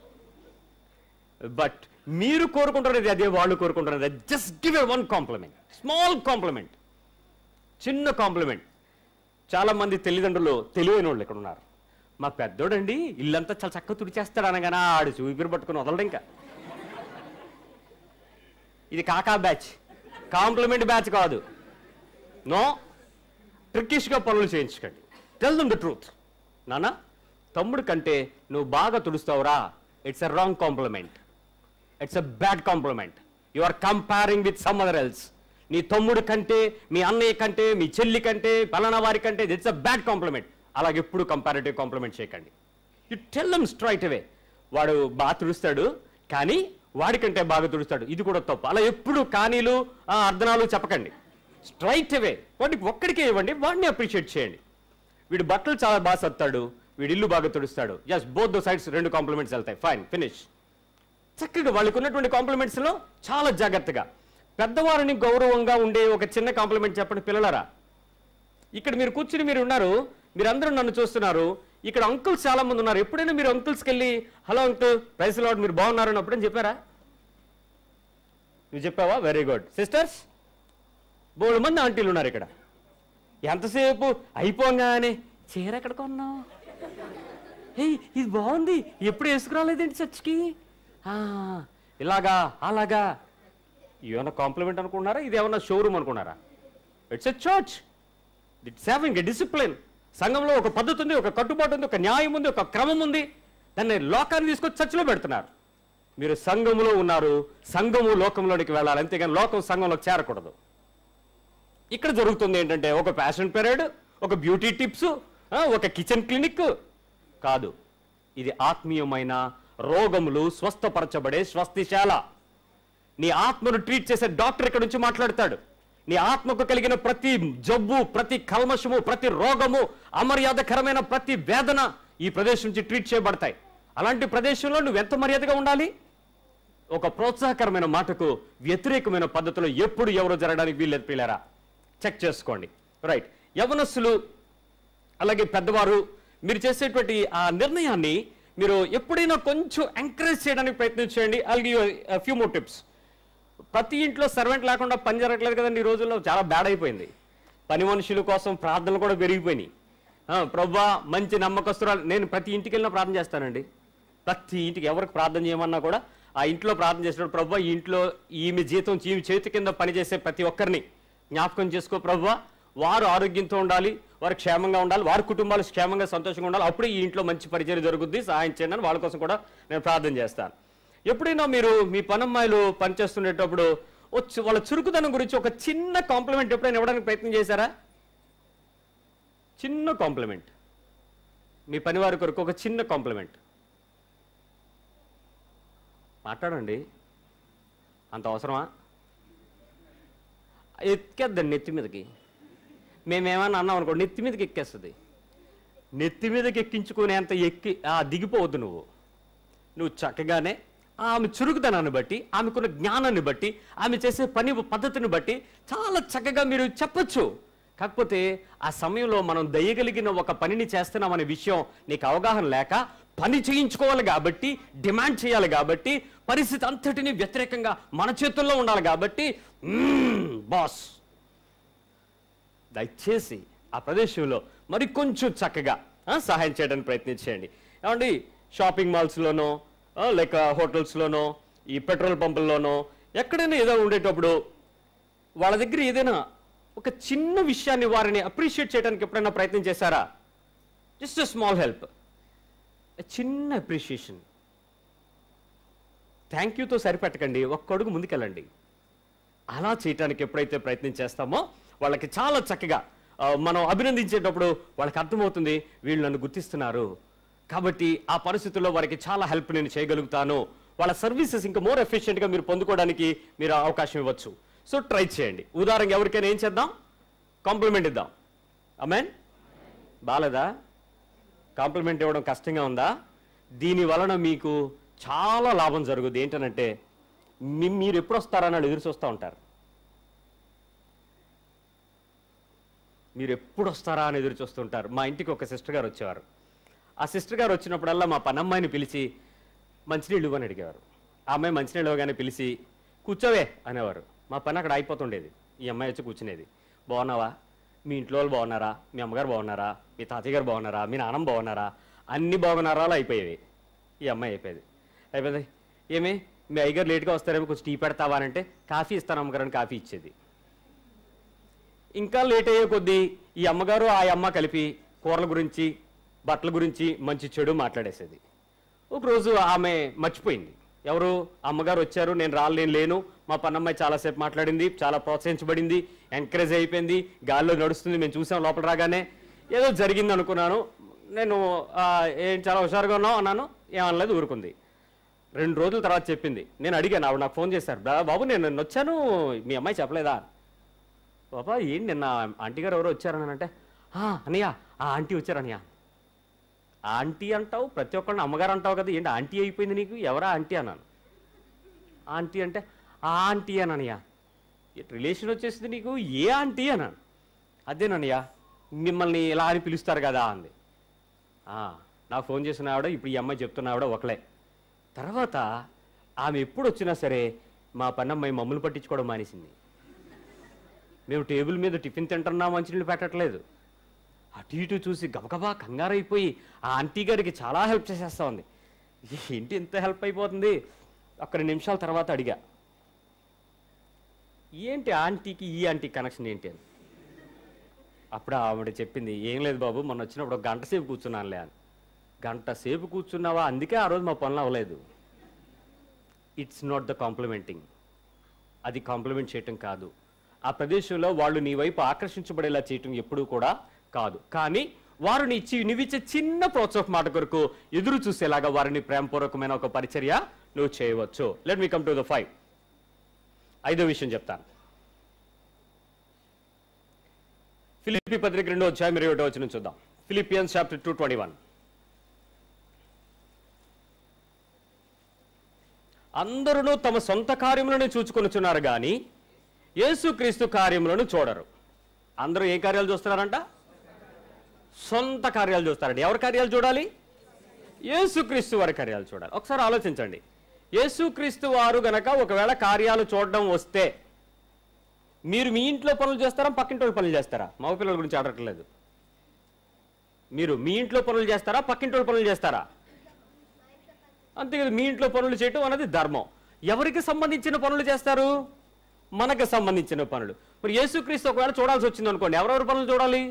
బట్ మీరు కోరుకుంటున్నది అదే వాళ్ళు కోరుకుంటున్నది just give a one compliment small compliment చిన్న కాంప్లిమెంట్ చాలా మంది తల్లిదండ్రులు తెలివైన వాళ్ళు ఇక్కడ ఉన్నారు మా పెద్దోడండి ఇల్లంతా చాలా చక్కగా తుడిచేస్తాడు అనగానే ఆడు చూపిరి పట్టుకుని వదలడు ఇంకా ఇది కాకా బ్యాచ్ కాంప్లిమెంట్ బ్యాచ్ కాదు నో ట్రిక్కిష్గా పనులు చేయించకండి టెల్ దమ్ ద ట్రూత్ నాన్న తమ్ముడు కంటే నువ్వు బాగా తుడుస్తావురా it's a wrong compliment it's a bad compliment you are comparing with some other else నీ తమ్ముడు కంటే మీ అన్నయ్య కంటే మీ చెల్లి కంటే పలానా వారి కంటే ఇట్స్ అ బ్యాడ్ కాంప్లిమెంట్ అలాగే ఎప్పుడు కంపారిటివ్ కాంప్లిమెంట్ చేయకండి you tell them straight away వాడు బాగా తుడుస్తాడు కానీ వాడికంటే బాగా తుడుస్తాడు ఇది కూడా తప్పు అలా ఎప్పుడు కానీలు ఆ, అర్ధనాలు చెప్పకండి స్ట్రైట్ అవే వాడికి ఒక్కడికే ఇవ్వండి వాడిని అప్రిషియేట్ చేయండి వీడు బట్టలు చాలా బాగా సత్తాడు వీడి ఇల్లు బాగా తుడుస్తాడు జస్ట్ బోత్ ద సైడ్స్ రెండు కాంప్లిమెంట్స్ వెళ్తాయి ఫైన్ ఫినిష్ చక్కగా వాళ్ళకు ఉన్నటువంటి కాంప్లిమెంట్స్ లో చాలా జాగ్రత్తగా పెద్దవారిని గౌరవంగా ఉండే ఒక చిన్న కాంప్లిమెంట్ చెప్పండి పిల్లలరా ఇక్కడ మీరు కూర్చుని మీరు ఉన్నారు మీరందరూ నన్ను చూస్తున్నారు ఇక్కడ అంకుల్స్ చాలా మంది ఉన్నారు ఎప్పుడైనా మీరు అంకుల్స్కి వెళ్ళి హలో అంకుల్ ప్రైస్ లాడ్ మీరు బాగున్నారు అని అప్పుడని చెప్పారా నువ్వు చెప్పావా వెరీ గుడ్ సిస్టర్స్ బోడు మంది ఆంటీలు ఉన్నారు ఇక్కడ ఎంతసేపు అయిపోగానే చీర ఎక్కడ కొన్నావు ఏయ్ ఇది బాగుంది ఎప్పుడు వేసుకురాలేదేంటి చర్చ్కి ఆ, ఇలాగా అలాగా ఏమన్నా కాంప్లిమెంట్ అనుకున్నారా ఇది ఏమన్నా షోరూమ్ అనుకున్నారా it's a church it's having a discipline సంఘంలో ఒక పద్ధతి ఉంది ఒక కట్టుబాటు ఉంది ఒక న్యాయం ఉంది ఒక క్రమం ఉంది దాన్ని లోకాన్ని తీసుకొచ్చి చర్చిలో పెడుతున్నారు మీరు సంఘములో ఉన్నారు సంఘము లోకంలోనికి వెళ్ళాలి అంతేగాని లోకం సంఘంలోకి చేరకూడదు ఇక్కడ జరుగుతుంది ఏంటంటే ఒక ప్యాషన్ పీరియడ్ ఒక బ్యూటీ టిప్స్ ఒక కిచెన్ క్లినిక్ కాదు ఇది ఆత్మీయమైన రోగములు స్వస్థపరచబడే స్వస్తిశాల నీ ఆత్మను ట్రీట్ చేసే డాక్టర్ ఇక్కడ నుంచి మాట్లాడతాడు నీ ఆత్మకు కలిగిన ప్రతి జబ్బు ప్రతి కల్మషము ప్రతి రోగము అమర్యాదకరమైన ప్రతి వేదన ఈ ప్రదేశం నుంచి ట్రీట్ చేయబడతాయి అలాంటి ప్రదేశంలో నువ్వు ఎంత మర్యాదగా ఉండాలి ఒక ప్రోత్సాహకరమైన మాటకు వ్యతిరేకమైన పద్ధతిలో ఎప్పుడు ఎవరు జరగడానికి వీల్లేదు పిల్లరా చెక్ చేసుకోండి రైట్ యవనస్సులు అలాగే పెద్దవారు మీరు చేసేటువంటి ఆ నిర్ణయాన్ని మీరు ఎప్పుడైనా కొంచెం ఎంకరేజ్ చేయడానికి ప్రయత్నించండి అలాగే ఫ్యూ మోర్ టిప్స్ ప్రతి ఇంట్లో సర్వెంట్ లేకుండా పని జరగట్లేదు కదండి ఈ రోజుల్లో చాలా బ్యాడ్ అయిపోయింది పని మనుషుల కోసం ప్రార్థనలు కూడా పెరిగిపోయినాయి ఆ, ప్రవ్వా మంచి నమ్మకస్తురాలు నేను ప్రతి ఇంటికి వెళ్ళినా ప్రార్థన చేస్తానండి ప్రతి ఇంటికి ఎవరికి ప్రార్థన చేయమన్నా కూడా ఆ ఇంట్లో ప్రార్థన చేసినప్పుడు ప్రవ్వా ఈ ఇంట్లో ఈమె జీతం ఈమె చేతి కింద పనిచేసే ప్రతి ఒక్కరిని జ్ఞాపకం చేసుకో ప్రవ్వా వారు ఆరోగ్యంతో ఉండాలి వారు క్షేమంగా ఉండాలి వారి కుటుంబాలు క్షేమంగా సంతోషంగా ఉండాలి అప్పుడే ఈ ఇంట్లో మంచి పరిచయం జరుగుద్ది సహాయం చేయండి అని వాళ్ళ కోసం కూడా నేను ప్రార్థన చేస్తాను ఎప్పుడైనా మీరు మీ పనమ్మాయిలు పనిచేస్తుండేటప్పుడు వచ్చి వాళ్ళ చురుకుదనం గురించి ఒక చిన్న కాంప్లిమెంట్ ఎప్పుడైనా ఇవ్వడానికి ప్రయత్నం చేశారా చిన్న కాంప్లిమెంట్ మీ పనివారి కొరకు ఒక చిన్న కాంప్లిమెంట్ మాట్లాడండి అంత అవసరమా ఎక్కేద్దండి నెత్తి మీదకి మేమేమన్నా అన్నాం అనుకో నెత్తి మీదకి ఎక్కేస్తుంది నెత్తి మీదకి ఎక్కించుకునేంత ఎక్కి ఆ, దిగిపోవద్దు నువ్వు నువ్వు చక్కగానే ఆమె చురుకుదనాన్ని బట్టి ఆమెకున్న జ్ఞానాన్ని బట్టి ఆమె చేసే పని పద్ధతిని బట్టి చాలా చక్కగా మీరు చెప్పొచ్చు కాకపోతే ఆ సమయంలో మనం దయగలిగిన ఒక పనిని చేస్తున్నామనే విషయం నీకు అవగాహన లేక పని చేయించుకోవాలి కాబట్టి డిమాండ్ చేయాలి కాబట్టి పరిస్థితి అంతటిని వ్యతిరేకంగా మన చేతుల్లో ఉండాలి కాబట్టి "మ్మ్, బాస్ దయచేసి ఆ ప్రదేశంలో మరి కొంచెం చక్కగా ఆ, సహాయం చేయడానికి ప్రయత్నించండి ఏమండి షాపింగ్ మాల్స్లోనో ఆ, లేక హోటల్స్లోనో ఈ పెట్రోల్ పంపుల్లోనో ఎక్కడైనా ఏదో ఉండేటప్పుడు వాళ్ళ దగ్గర ఏదైనా ఒక చిన్న విషయాన్ని వారిని అప్రిషియేట్ చేయడానికి ఎప్పుడైనా ప్రయత్నం చేశారా జస్ట్ స్మాల్ హెల్ప్ చిన్న అప్రిషియేషన్ థ్యాంక్ యూతో సరిపెట్టకండి ఒక్క అడుగు ముందుకెళ్ళండి అలా చేయటానికి ఎప్పుడైతే ప్రయత్నం చేస్తామో వాళ్ళకి చాలా చక్కగా ఆ, మనం అభినందించేటప్పుడు వాళ్ళకి అర్థమవుతుంది వీళ్ళు నన్ను గుర్తిస్తున్నారు కాబట్టి ఆ పరిస్థితుల్లో వారికి చాలా హెల్ప్ నేను చేయగలుగుతాను వాళ్ళ సర్వీసెస్ ఇంకా మోర్ ఎఫిషియెంట్గా మీరు పొందుకోవడానికి మీరు అవకాశం ఇవ్వచ్చు సో ట్రై చేయండి ఉదాహరణకి ఎవరికైనా ఏం చేద్దాం కాంప్లిమెంట్ ఇద్దాం అమెన్ బాలేదా కాంప్లిమెంట్ ఇవ్వడం కష్టంగా ఉందా దీని వలన మీకు చాలా లాభం జరుగుద్ది ఏంటనంటే మీ- మీరు ఎప్పుడు వస్తారని వాళ్ళు ఎదురు చూస్తూ ఉంటారు మీరు ఎప్పుడు వస్తారా అని ఎదురు చూస్తుంటారు మా ఇంటికి ఒక సిస్టర్ గారు వచ్చేవారు ఆ సిస్టర్ గారు వచ్చినప్పుడల్లా మా పనమ్మాయిని పిలిచి మంచినీళ్ళు ఇవ్వని అడిగేవారు ఆ అమ్మాయి మంచినీళ్ళు ఇవ్వగానే పిలిచి కూర్చోవే అనేవారు మా పని అక్కడ అయిపోతుండేది ఈ అమ్మాయి వచ్చి కూర్చునేది బాగున్నావా మీ ఇంట్లో వాళ్ళు బాగున్నారా మీ అమ్మగారు బాగున్నారా మీ తాతయ్య గారు బాగున్నారా మీ నాన్నమ్మ బాగున్నారా అన్ని బాగున్నారా అలా అయిపోయేవి ఈ అమ్మాయి అయిపోయేది అయిపోయింది ఏమి మీ అయ్యగారు లేట్గా వస్తారేమో కొంచెం టీ పెడతావా అని అంటే కాఫీ ఇస్తాను అమ్మగారు అని కాఫీ ఇచ్చేది ఇంకా లేట్ అయ్యే కొద్దీ ఈ అమ్మగారు ఆ అమ్మ కలిపి కూరల గురించి బట్టల గురించి మంచి చెడు మాట్లాడేసేది ఒకరోజు ఆమె మర్చిపోయింది ఎవరు అమ్మగారు వచ్చారు నేను రాను నేను లేను మా పన్నమ్మాయి చాలాసేపు మాట్లాడింది చాలా ప్రోత్సహించబడింది ఎంకరేజ్ అయిపోయింది గాల్లో నడుస్తుంది మేము చూసాం లోపల రాగానే ఏదో జరిగింది అనుకున్నాను నేను ఆ, ఏం చాలా హుషారుగా ఉన్నావు అన్నాను ఏమనలేదు ఊరుకుంది రెండు రోజుల తర్వాత చెప్పింది నేను అడిగాను ఆవిడ నాకు ఫోన్ చేశారు "బా- బాబు నేను నిన్న వచ్చాను మీ అమ్మాయి చెప్పలేదా బాబా ఏంటి నిన్న ఆంటీ గారు ఎవరో వచ్చారని అంటే "ఆ, అన్నయ్య ఆ ఆంటీ వచ్చారన్నయ్య ఆంటీ అంటావు ప్రతి ఒక్కరిని అమ్మగారు అంటావు కదా ఏంటి ఆంటీ అయిపోయింది నీకు ఎవరా ఆంటీ అన్నాను ఆంటీ అంటే ఆ ఆంటీ అనన్నయ్య రిలేషన్ వచ్చేసింది నీకు ఏ ఆంటీ అన్నాను అదేనన్నయ్య మిమ్మల్ని ఇలా అని పిలుస్తారు కదా అంది "ఆ, నాకు ఫోన్ చేసిన ఆవిడ ఇప్పుడు ఈ అమ్మాయి చెప్తున్న ఆవిడ ఒకలే తర్వాత ఆమె ఎప్పుడు వచ్చినా సరే మా పన్నమ్మాయి మమ్మల్ని పట్టించుకోవడం మానేసింది మేము టేబుల్ మీద టిఫిన్ తింటున్నా మంచినీళ్ళు పెట్టట్లేదు అటు ఇటు చూసి గబగబా కంగారైపోయి ఆ ఆంటీ గారికి చాలా హెల్ప్ చేసేస్తా ఉంది ఏంటి ఇంత హెల్ప్ అయిపోతుంది ఒక్క రెండు నిమిషాల తర్వాత అడిగా ఏంటి ఆంటీకి ఈ ఆంటీ కనెక్షన్ ఏంటి అని అప్పుడు ఆవిడ చెప్పింది ఏం లేదు బాబు మొన్న వచ్చినప్పుడు ఒక గంట సేపు కూర్చున్నానులే అని గంట సేపు కూర్చున్నావా అందుకే ఆ రోజు మా పనులు అవ్వలేదు ఇట్స్ నాట్ ద కాంప్లిమెంటింగ్ అది కాంప్లిమెంట్ చేయటం కాదు ఆ ప్రదేశంలో వాళ్ళు నీ వైపు ఆకర్షించబడేలా చేయటం ఎప్పుడూ కూడా కాదు కానీ వారు నీ ఇచ్చి నీవిచ్చే చిన్న ప్రోత్సాహ మాట కొరకు ఎదురు చూసేలాగా వారిని ప్రేమపూర్వకమైన ఒక పరిచర్య నువ్వు చేయవచ్చు let me come to the five ఐదో విషయం చెప్తాను ఫిలిపి పత్రిక రెండో అధ్యాయం ఇరవై ఒకటో వచ్చిన చూద్దాం Philippians chapter two twenty one అందరూ తమ సొంత కార్యములను చూచుకొనుచున్నారు కానీ యేసుక్రీస్తు కార్యములను చూడరు అందరూ ఏ కార్యాలు చూస్తున్నారంట సొంత కార్యాలు చూస్తారంట ఎవరి కార్యాలు చూడాలి యేసుక్రీస్తు వారి కార్యాలు చూడాలి ఒకసారి ఆలోచించండి యేసుక్రీస్తు వారు గనక ఒకవేళ కార్యాలు చూడడం వస్తే మీరు మీ ఇంట్లో పనులు చేస్తారా పక్కింటి వాళ్ళు పనులు చేస్తారా మగ పిల్లల గురించి అడగట్లేదు మీరు మీ ఇంట్లో పనులు చేస్తారా పక్కింటి వాళ్ళు పనులు చేస్తారా అంతే కదా మీ ఇంట్లో పనులు చేయటం అనేది ధర్మం ఎవరికి సంబంధించిన పనులు చేస్తారు మనకు సంబంధించిన పనులు మరి యేసుక్రీస్తు ఒకవేళ చూడాల్సి వచ్చింది అనుకోండి ఎవరెవరి పనులు చూడాలి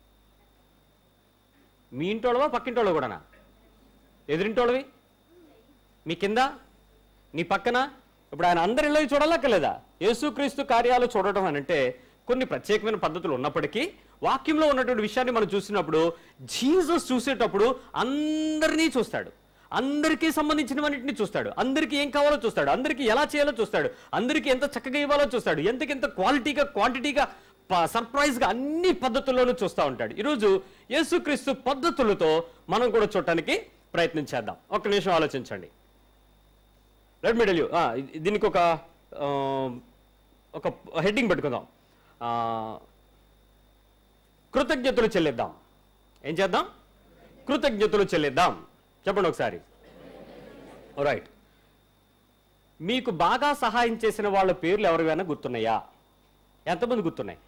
మీ ఇంటోళ్ళవా పక్కింటోళ్ళు కూడానా ఎదురింటోళ్ళవి మీ కింద నీ పక్కన ఇప్పుడు ఆయన అందరిలో చూడాలక్కర్లేదా యేసుక్రీస్తు కార్యాలు చూడటం అని అంటే కొన్ని ప్రత్యేకమైన పద్ధతులు ఉన్నప్పటికీ వాక్యంలో ఉన్నటువంటి విషయాన్ని మనం చూసినప్పుడు జీసస్ చూసేటప్పుడు అందరినీ చూస్తాడు అందరికీ సంబంధించినవన్నింటినీ చూస్తాడు అందరికీ ఏం కావాలో చూస్తాడు అందరికీ ఎలా చేయాలో చూస్తాడు అందరికీ ఎంత చక్కగా ఇవ్వాలో చూస్తాడు ఎంతకెంత క్వాలిటీగా క్వాంటిటీగా సర్ప్రైజ్గా అన్ని పద్ధతుల్లోనూ చూస్తూ ఉంటాడు ఈరోజు యేసుక్రీస్తు పద్ధతులతో మనం కూడా చూడటానికి ప్రయత్నం చేద్దాం ఒక్క నిమిషం ఆలోచించండి లెట్ మీ టెల్ యూ దీనికి ఒక ఆ, ఒక హెడ్డింగ్ పెట్టుకుందాం ఆ, కృతజ్ఞతలు చెల్లిద్దాం ఏం చేద్దాం కృతజ్ఞతలు చెల్లిద్దాం చెప్పండి ఒకసారి రైట్ మీకు బాగా సహాయం చేసిన వాళ్ళ పేర్లు ఎవరివైనా గుర్తున్నాయా ఎంతమంది గుర్తున్నాయి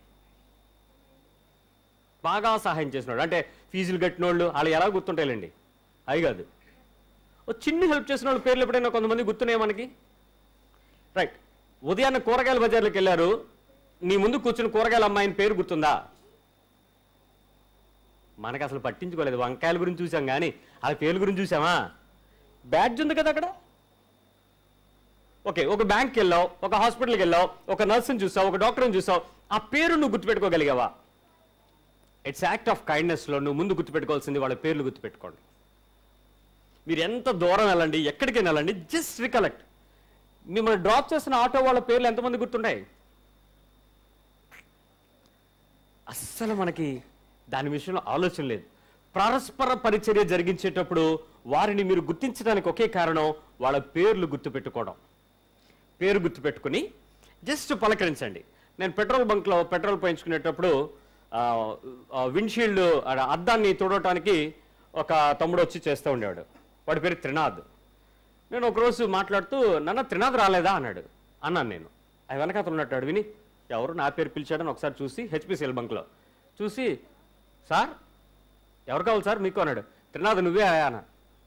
బాగా సహాయం చేసినోడు అంటే ఫీజులు కట్టినోళ్ళు వాళ్ళు ఎలా గుర్తుంటాయిలేండి అవి కాదు ఓ చిన్న హెల్ప్ చేసిన వాళ్ళ పేర్లు ఎప్పుడైనా కొంతమంది గుర్తున్నాయి మనకి రైట్ ఉదయాన్నే కూరగాయల బజార్లోకి వెళ్ళారు నీ ముందు కూర్చుని కూరగాయల అమ్మాయిని పేరు గుర్తుందా మనకు అసలు పట్టించుకోలేదు వంకాయల గురించి చూసాం కానీ ఆ పేర్ల గురించి చూసామా బ్యాడ్జ్ ఉంది కదా అక్కడ ఓకే ఒక బ్యాంక్కి వెళ్ళావు ఒక హాస్పిటల్కి వెళ్ళావు ఒక నర్సుని చూసావు ఒక డాక్టర్ని చూసావు ఆ పేరు నువ్వు గుర్తుపెట్టుకోగలిగావా ఇట్స్ యాక్ట్ ఆఫ్ కైండ్నెస్లో నువ్వు ముందు గుర్తుపెట్టుకోవాల్సింది వాళ్ళ పేర్లు గుర్తుపెట్టుకోండి మీరు ఎంత దూరం వెళ్ళండి ఎక్కడికి వెళ్ళండి జస్ట్ రికలెక్ట్ మిమ్మల్ని డ్రాప్ చేసిన ఆటో వాళ్ళ పేర్లు ఎంతమంది గుర్తుంటాయి అస్సలు మనకి దాని విషయంలో ఆలోచన లేదు పరస్పర పరిచర్య జరిగించేటప్పుడు వారిని మీరు గుర్తించడానికి ఒకే కారణం వాళ్ళ పేర్లు గుర్తుపెట్టుకోవడం పేరు గుర్తుపెట్టుకుని జస్ట్ పలకరించండి నేను పెట్రోల్ బంక్లో పెట్రోల్ పోయించుకునేటప్పుడు విండ్షీల్డ్ అద్దాన్ని తుడవటానికి ఒక తమ్ముడు వచ్చి చేస్తూ ఉండేవాడు వాడి పేరు త్రినాథ్ నేను ఒకరోజు మాట్లాడుతూ నాన్న త్రినాథ్ రాలేదా అన్నాడు అన్నాను నేను అది వెనకాతలు ఉన్నట్టు విని ఎవరు నా పేరు పిలిచాడని ఒకసారి చూసి హెచ్పిసిఎల్ బంక్లో చూసి సార్ ఎవరు కావాలి సార్ మీకు అన్నాడు త్రినాథ్ నువ్వే ఆయా అన్న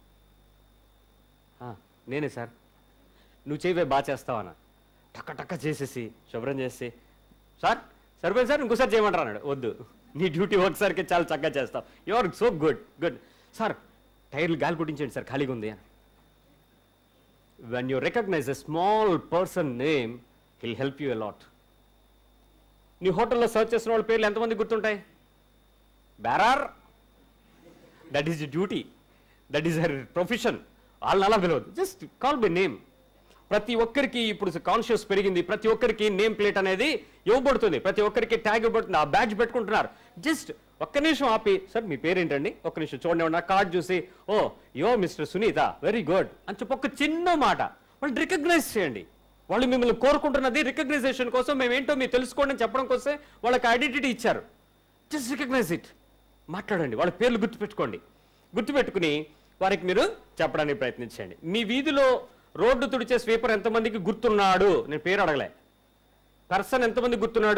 "ఆ, నేనే సార్ నువ్వు చేయవే బాగా చేస్తావన్న టక్క టక్క చేసేసి శుభ్రం చేసి సార్ సరిపోయింది సార్ ఇంకోసారి చేయమంటారు అన్నాడు వద్దు నీ డ్యూటీ ఒకసారికి చాలా చక్కగా చేస్తావు you are so good good sir టైర్లు గాలి కుట్టించండి సార్ ఖాళీగా ఉంది అని when you recognize a small person name, he'll help you a lot. నీ హోటల్లో సర్చ్ చేసిన వాళ్ళ పేర్లు ఎంతమంది గుర్తుంటాయి బేరార్ that is duty that is her profession వాళ్ళని అలా పిలవద్దు జస్ట్ కాల్ బై నేమ్ ప్రతి ఒక్కరికి ఇప్పుడు కాన్షియస్ పెరిగింది ప్రతి ఒక్కరికి నేమ్ ప్లేట్ అనేది ఇవ్వబడుతుంది ప్రతి ఒక్కరికి ట్యాగ్ ఇవ్వబడుతుంది ఆ బ్యాడ్జ్ పెట్టుకుంటున్నారు జస్ట్ ఒక్క నిమిషం ఆపి సార్ మీ పేరేంటండి ఒక్క నిమిషం చూడండి నా కార్డ్ చూసి ఓ యో మిస్టర్ సునీత వెరీ గుడ్ అని చెప్పి ఒక చిన్న మాట వాళ్ళు రికగ్నైజ్ చేయండి వాళ్ళు మిమ్మల్ని కోరుకుంటున్నది రికగ్నైజేషన్ కోసం మేము ఏంటో మీరు తెలుసుకోండి అని చెప్పడం కోసమే వాళ్ళకి ఐడెంటిటీ ఇచ్చారు జస్ట్ రికగ్నైజ్ ఇట్ మాట్లాడండి వాళ్ళ పేర్లు గుర్తుపెట్టుకోండి గుర్తుపెట్టుకుని వారికి మీరు చెప్పడానికి ప్రయత్నించండి మీ వీధిలో రోడ్డు తుడిచే స్వీపర్ ఎంతమందికి గుర్తున్నాడు నేను పేరు అడగలే పర్సన్ ఎంతమంది గుర్తున్నాడు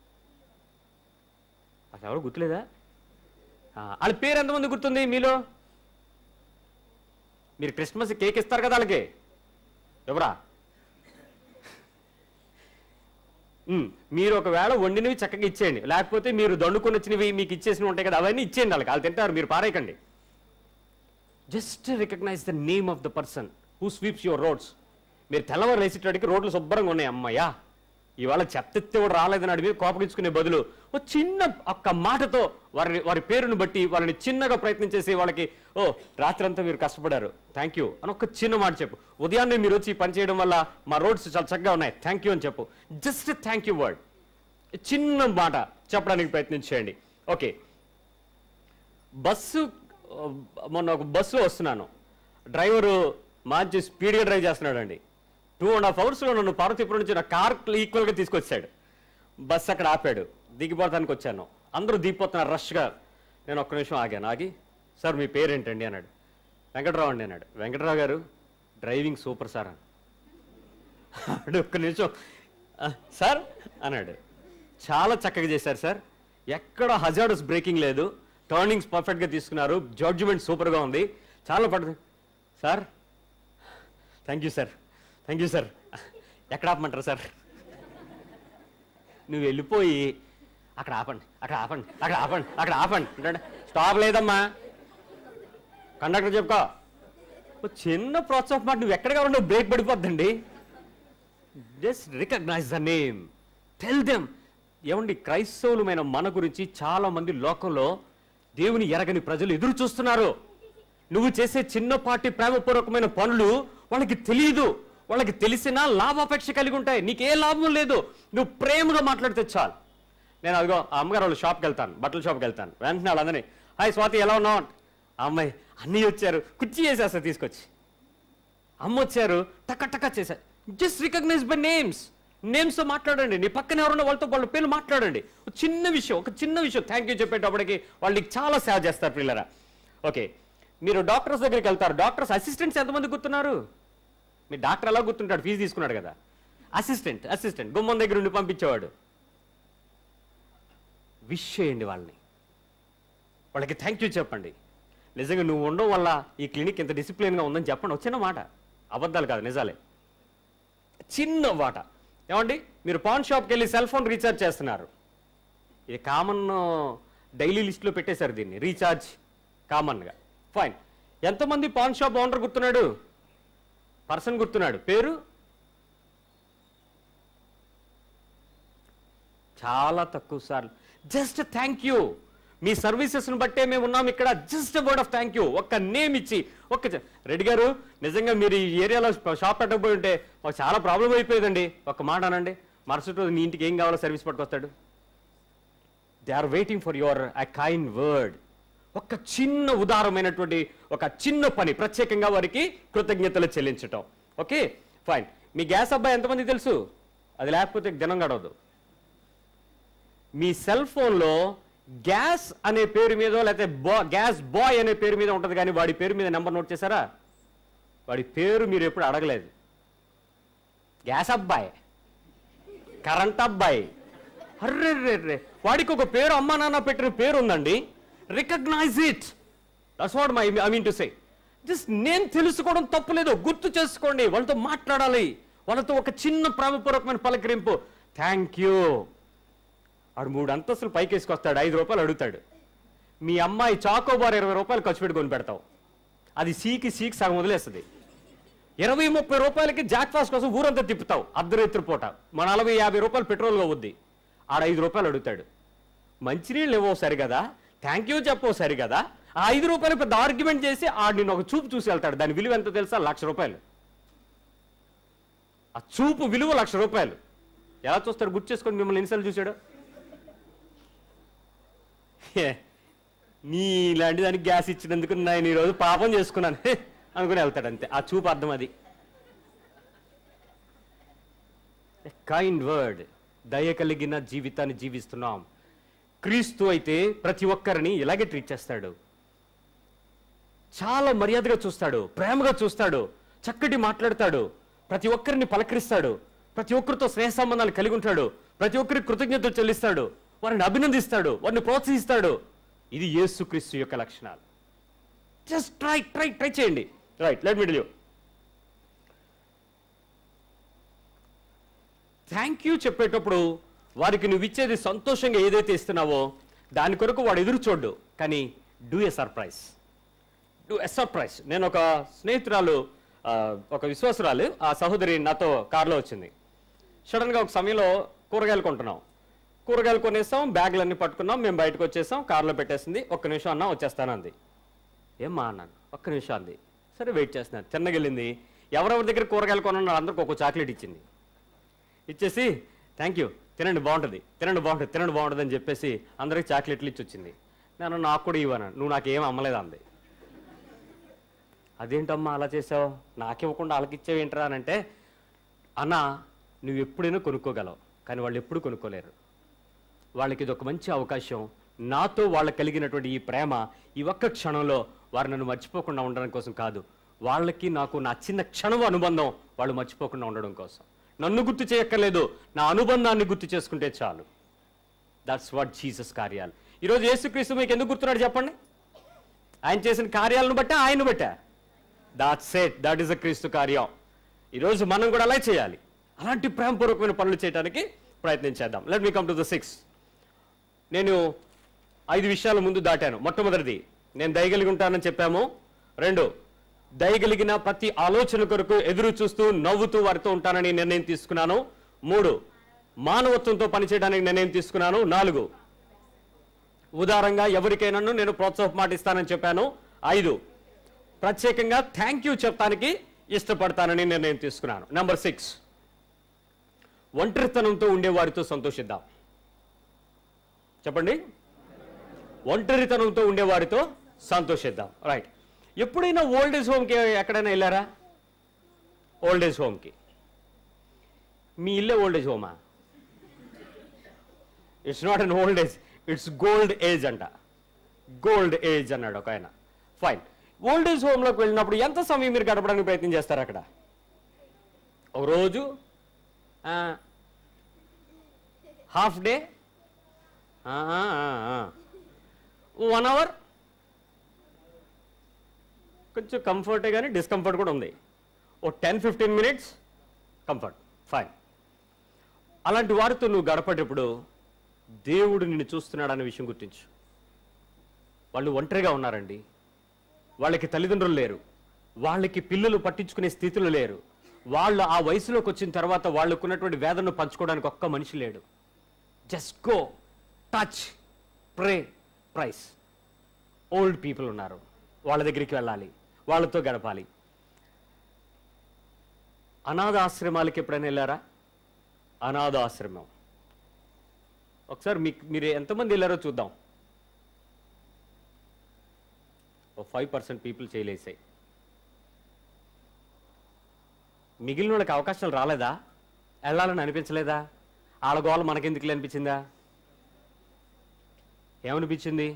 అసలు ఎవరు గుర్తులేదా ఆ, వాళ్ళ పేరు ఎంతమంది గుర్తుంది మీలో మీరు క్రిస్మస్ కేక్ ఇస్తారు కదా వాళ్ళకి ఎవరా ఉమ్, మీరు ఒకవేళ వండినవి చక్కగా ఇచ్చేయండి లేకపోతే మీరు దండుకొని వచ్చినవి మీకు ఇచ్చేసినవి ఉంటాయి కదా అవన్నీ ఇచ్చేయండి వాళ్ళకి వాళ్ళు తింటారు మీరు పారేయకండి just recognize the name of the person who sweeps your roads మీరు తెల్లవారు వేసేటడికి రోడ్లు శుభ్రంగా ఉన్నాయి అమ్మయ్యా ఇవాళ చెత్త కూడా రాలేదని అడిగి కోపగించుకునే బదులు ఓ చిన్న ఒక్క మాటతో వారిని వారి పేరును బట్టి వాళ్ళని చిన్నగా ప్రయత్నం చేసి వాళ్ళకి ఓ రాత్రంతా మీరు కష్టపడారు థ్యాంక్ యూ అని ఒక చిన్న మాట చెప్పు ఉదయాన్నే మీరు వచ్చి ఈ పని చేయడం వల్ల మా రోడ్స్ చాలా చక్కగా ఉన్నాయి థ్యాంక్ యూ అని చెప్పు జస్ట్ థ్యాంక్ యూ వర్డ్ చిన్న మాట చెప్పడానికి ప్రయత్నించేయండి ఓకే బస్సు ఆ, మొన్న ఒక బస్సులో వస్తున్నాను డ్రైవరు మంచి స్పీడ్గా డ్రైవ్ చేస్తున్నాడు అండి టూ అండ్ హాఫ్ అవర్స్లో నన్ను పార్వతీపురం నుంచి నా కార్ ఈక్వల్గా తీసుకొచ్చాడు బస్సు అక్కడ ఆపాడు దిగిపోతానికి వచ్చాను అందరూ దిగిపోతున్నారు రష్గా నేను ఒక్క నిమిషం ఆగాను ఆగి సార్ మీ పేరేంటండి అన్నాడు వెంకట్రావు అండి అన్నాడు వెంకట్రావు గారు డ్రైవింగ్ సూపర్ సార్ అని అన్నాడు ఒక్క నిమిషం "ఆ, సార్ అన్నాడు చాలా చక్కగా చేశారు సార్ ఎక్కడ హజార్డస్ బ్రేకింగ్ లేదు టర్నింగ్స్ పర్ఫెక్ట్గా తీసుకున్నారు జడ్జిమెంట్ సూపర్గా ఉంది చాలా పడుతుంది sir thank you sir thank you sir ఎక్కడ ఆపమంటారు సార్ నువ్వు వెళ్ళిపోయి అక్కడ ఆపండి అక్కడ ఆపండి అక్కడ ఆపండి అక్కడ ఆపండి అంటే స్టాప్ లేదమ్మా కండక్టర్ చెప్పుకో ఓ చిన్న ప్రోత్సాహం మాట నువ్వు ఎక్కడ కావాలంటే బ్రేక్ పడిపోద్దండి just recognize the name tell them ఏమండి క్రైస్తవులమైన మన గురించి చాలా మంది లోకంలో దేవుని ఎరగని ప్రజలు ఎదురు చూస్తున్నారు నువ్వు చేసే చిన్నపాటి ప్రేమపూర్వకమైన పనులు వాళ్ళకి తెలియదు వాళ్ళకి తెలిసినా లాభాపేక్ష కలిగి ఉంటాయి నీకే లాభం లేదు నువ్వు ప్రేమగా మాట్లాడితే చాలు నేను అదిగో ఆ అమ్మగారు వాళ్ళ షాప్కి వెళ్తాను బట్టల షాప్కి వెళ్తాను వెంటనే వాళ్ళందరినీ హాయ్ స్వాతి ఎలా ఉన్నావు అంట. ఆ అమ్మాయి అన్నీ వచ్చారు కుర్చీ చేసేస్తా తీసుకొచ్చి అమ్మ వచ్చారు టక టక చేశారు జస్ట్ రికగ్నైజ్ బై నేమ్స్ నేమ్స్తో మాట్లాడండి నీ పక్కన ఎవరున్నా వాళ్ళతో వాళ్ళ పేర్లు మాట్లాడండి ఒక చిన్న విషయం ఒక చిన్న విషయం థ్యాంక్ యూ చెప్పేటప్పటికి వాళ్ళు నీకు చాలా సేవ చేస్తారు పిల్లరా ఓకే మీరు డాక్టర్స్ దగ్గరికి వెళ్తారు డాక్టర్స్ అసిస్టెంట్స్ ఎంతమంది గుర్తున్నారు మీ డాక్టర్ ఎలా గుర్తుంటాడు ఫీజు తీసుకున్నాడు కదా అసిస్టెంట్ అసిస్టెంట్ గుమ్మం దగ్గర నుండి పంపించేవాడు విష్ చేయండి వాళ్ళని వాళ్ళకి థ్యాంక్ యూ చెప్పండి నిజంగా నువ్వు ఉండడం వల్ల ఈ క్లినిక్ ఇంత డిసిప్లిన్గా ఉందని చెప్పండి ఒక చిన్న మాట అబద్ధాలు కాదు నిజాలే చిన్న మాట ఏమండి మీరు పాన్ షాప్కి వెళ్ళి సెల్ ఫోన్ రీఛార్జ్ చేస్తున్నారు ఇది కామన్ డైలీ లిస్ట్లో పెట్టేశారు దీన్ని రీఛార్జ్ కామన్గా ఫైన్ ఎంతమంది పాన్ షాప్ ఓనర్ గుర్తున్నాడు పర్సన్ గుర్తున్నాడు పేరు చాలా తక్కువ సార్లు జస్ట్ థ్యాంక్ యూ మీ సర్వీసెస్ను బట్టే మేము ఉన్నాం ఇక్కడ just word of thank you ఒక్క నేమ్ ఇచ్చి ఒక్క చె- రెడ్డి గారు నిజంగా మీరు ఈ ఏరియాలో షాప్ పెట్టకపోయి ఉంటే మాకు చాలా ప్రాబ్లం అయిపోయేదండి ఒక్క మాట అనండి మరుసటి రోజు నీ ఇంటికి ఏం కావాలో సర్వీస్ పట్టుకొస్తాడు they are waiting for your uh kind word ఒక చిన్న ఉదారమైనటువంటి ఒక చిన్న పని ప్రత్యేకంగా వారికి కృతజ్ఞతలు చెల్లించటం ఓకే ఫైన్ మీ గ్యాస్ అబ్బాయి ఎంతమంది తెలుసు అది లేకపోతే దినం గడవదు మీ సెల్ ఫోన్లో గ్యాస్ అనే పేరు మీద లేకపోతే బా గ్యాస్ బాయ్ అనే పేరు మీద ఉంటుంది కానీ వాడి పేరు మీద నెంబర్ నోట్ చేశారా వాడి పేరు మీరు ఎప్పుడు అడగలేదు గ్యాస్ అబ్బాయి కరెంట్ అబ్బాయి అర్రే రే రే వాడికి ఒక పేరు అమ్మా నాన్న పెట్టిన పేరు ఉందండి recognize it that's what my I mean to say just నేను తెలుసుకోవడం తప్పులేదు గుర్తు చేసుకోండి వాళ్ళతో మాట్లాడాలి వాళ్ళతో ఒక చిన్న ప్రేమపూర్వకమైన పలకరింపు థ్యాంక్ యూ ఆడు మూడు అంతస్తులు పైకి వేసుకొస్తాడు ఐదు రూపాయలు అడుగుతాడు మీ అమ్మాయి చాకోబార్ ఇరవై రూపాయలు ఖర్చు పెట్టి కొని పెడతావు అది సీకి సీకి సగం వదిలేస్తుంది ఇరవై ముప్పై రూపాయలకి జాక్ ఫాస్ట్ కోసం ఊరంతా తిప్పుతావు అర్ధరాత్రి పూట మా నలభై యాభై రూపాయలు పెట్రోల్ అవుద్ది ఆడ ఐదు రూపాయలు అడుగుతాడు మంచినీళ్ళు ఇవ్వవు సరి కదా థ్యాంక్ యూ చెప్పవు సరి కదా ఆ ఐదు రూపాయలు పెద్ద ఆర్గ్యుమెంట్ చేసి ఆడు నిన్ను ఒక చూపు చూసి వెళ్తాడు దాని విలువ ఎంత తెలుసా లక్ష రూపాయలు ఆ చూపు విలువ లక్ష రూపాయలు ఎలా చూస్తాడు గుర్తు చేసుకొని మిమ్మల్ని ఎన్నిసార్లు చూశాడు హే, నీలాంటి దానికి గ్యాస్ ఇచ్చినందుకు నేను ఈరోజు పాపం చేసుకున్నాను హే, అనుకుని వెళ్తాడు అంతే ఆ చూపు అర్థం అది కైండ్ వర్డ్ దయ కలిగిన జీవితాన్ని జీవిస్తున్నాం క్రీస్తు అయితే ప్రతి ఒక్కరిని ఇలాగే ట్రీట్ చేస్తాడు చాలా మర్యాదగా చూస్తాడు ప్రేమగా చూస్తాడు చక్కటి మాట్లాడతాడు ప్రతి ఒక్కరిని పలకరిస్తాడు ప్రతి ఒక్కరితో స్నేహ సంబంధాలు కలిగి ఉంటాడు ప్రతి ఒక్కరికి కృతజ్ఞతలు చెల్లిస్తాడు వారిని అభినందిస్తాడు వారిని ప్రోత్సహిస్తాడు ఇది యేసుక్రీస్తు యొక్క లక్షణాలు జస్ట్ ట్రై ట్రై ట్రై చేయండి right let me you thank you చెప్పేటప్పుడు వారికి నువ్వు ఇచ్చేది సంతోషంగా ఏదైతే ఇస్తున్నావో దాని కొరకు వాడు ఎదురు చూడ్డు కానీ do a surprise do a surprise నేను ఒక స్నేహితురాలు ఆ, ఒక విశ్వాసురాలు ఆ సహోదరి నాతో కారులో వచ్చింది సడన్గా ఒక సమయంలో కూరగాయలు కొంటున్నాం కూరగాయలు కొనేసాం బ్యాగులన్నీ పట్టుకున్నాం మేము బయటకు వచ్చేసాం కారులో పెట్టేసింది ఒక్క నిమిషం అన్నా వచ్చేస్తాను అంది ఏమ్మా అన్నాను ఒక్క నిమిషం అంది సరే వెయిట్ చేస్తున్నాను చిన్నగా వెళ్ళింది ఎవరెవరి దగ్గర కూరగాయలు కొన్నా అందరికి ఒక చాక్లెట్ ఇచ్చింది ఇచ్చేసి థ్యాంక్ యూ తినండి బాగుంటుంది తినండి బాగుంటుంది తినండి బాగుంటుంది అని చెప్పేసి అందరికి చాక్లెట్లు ఇచ్చి వచ్చింది నేను నాకు కూడా ఇవ్వను నువ్వు నాకేం అమ్మలేదు అంది అదేంటమ్మా అలా చేసావు నాకివ్వకుండా వాళ్ళకి ఇచ్చావు ఏంట్రా అని అంటే అన్న నువ్వు ఎప్పుడైనా కొనుక్కోగలవు కానీ వాళ్ళు ఎప్పుడు కొనుక్కోలేరు వాళ్ళకి ఇది ఒక మంచి అవకాశం నాతో వాళ్ళకి కలిగినటువంటి ఈ ప్రేమ ఈ ఒక్క క్షణంలో వారు నన్ను మర్చిపోకుండా ఉండడం కోసం కాదు వాళ్ళకి నాకు నా చిన్న క్షణం అనుబంధం వాళ్ళు మర్చిపోకుండా ఉండడం కోసం నన్ను గుర్తు చేయక్కర్లేదు నా అనుబంధాన్ని గుర్తు చేసుకుంటే చాలు దట్స్ వాట్ జీసస్ కార్యాలు ఈరోజు యేసుక్రీస్తు మీకు ఎందుకు గుర్తున్నాడు చెప్పండి ఆయన చేసిన కార్యాలను బట్టి ఆయన బట్టా that's at that is a క్రీస్తు కార్యం ఈరోజు మనం కూడా అలా చేయాలి అలాంటి ప్రేమపూర్వకమైన పనులు చేయడానికి ప్రయత్నం చేద్దాం let me come to the six నేను ఐదు విషయాల ముందు దాటాను మొట్టమొదటిది నేను దయగలిగి ఉంటానని చెప్పాము రెండు దయగలిగిన ప్రతి ఆలోచన కొరకు ఎదురు చూస్తూ నవ్వుతూ వారితో ఉంటానని నిర్ణయం తీసుకున్నాను మూడు మానవత్వంతో పనిచేయడానికి నిర్ణయం తీసుకున్నాను నాలుగు ఉదారంగా ఎవరికైనా నేను ప్రోత్సాహం మాటిస్తానని చెప్పాను ఐదు ప్రత్యేకంగా థ్యాంక్ యూ చెప్తానికి ఇష్టపడతానని నిర్ణయం తీసుకున్నాను నెంబర్ సిక్స్ ఒంటరితనంతో ఉండే వారితో సంతోషిద్దాం చెప్పండి ఒంటరితనంతో ఉండే వారితో సంతోషిద్దాం రైట్ ఎప్పుడైనా ఓల్డ్ ఏజ్ హోమ్కి ఎక్కడైనా వెళ్ళారా ఓల్డ్ ఏజ్ హోమ్కి మీ ఇల్లే ఓల్డ్ ఏజ్ హోమా it's not an old age it's gold age అంట గోల్డ్ ఏజ్ అన్నాడు ఒక ఆయన ఫైన్ ఓల్డ్ ఏజ్ హోమ్లోకి వెళ్ళినప్పుడు ఎంత సమయం మీరు గడపడానికి ప్రయత్నం చేస్తారు అక్కడ ఒక రోజు హాఫ్ డే వన్ అవర్ కొంచెం కంఫర్టే కానీ డిస్కంఫర్ట్ కూడా ఉంది ఓ ten fifteen minutes comfort fine అలాంటి వారితో నువ్వు గడపేటప్పుడు దేవుడు నిన్ను చూస్తున్నాడనే విషయం గుర్తించు వాళ్ళు ఒంటరిగా ఉన్నారండి వాళ్ళకి తల్లిదండ్రులు లేరు వాళ్ళకి పిల్లలు పట్టించుకునే స్థితిలో లేరు వాళ్ళు ఆ వయసులోకి వచ్చిన తర్వాత వాళ్ళకున్నటువంటి వేదనను పంచుకోవడానికి ఒక్క మనిషి లేడు just go touch pray praise old people ఉన్నారు వాళ్ళ దగ్గరికి వెళ్ళాలి వాళ్ళతో గడపాలి అనాథ ఆశ్రమాలకి ఎప్పుడైనా వెళ్ళారా అనాథ ఆశ్రమం ఒకసారి మీకు మీరు ఎంతమంది వెళ్ళారో చూద్దాం ఓ ఫైవ్ పర్సెంట్ పీపుల్ చేయలేసాయి మిగిలిన వాళ్ళకి అవకాశాలు రాలేదా వెళ్ళాలని అనిపించలేదా వాళ్ళ గోల మనకెందుకు అనిపించిందా ఏమనిపించింది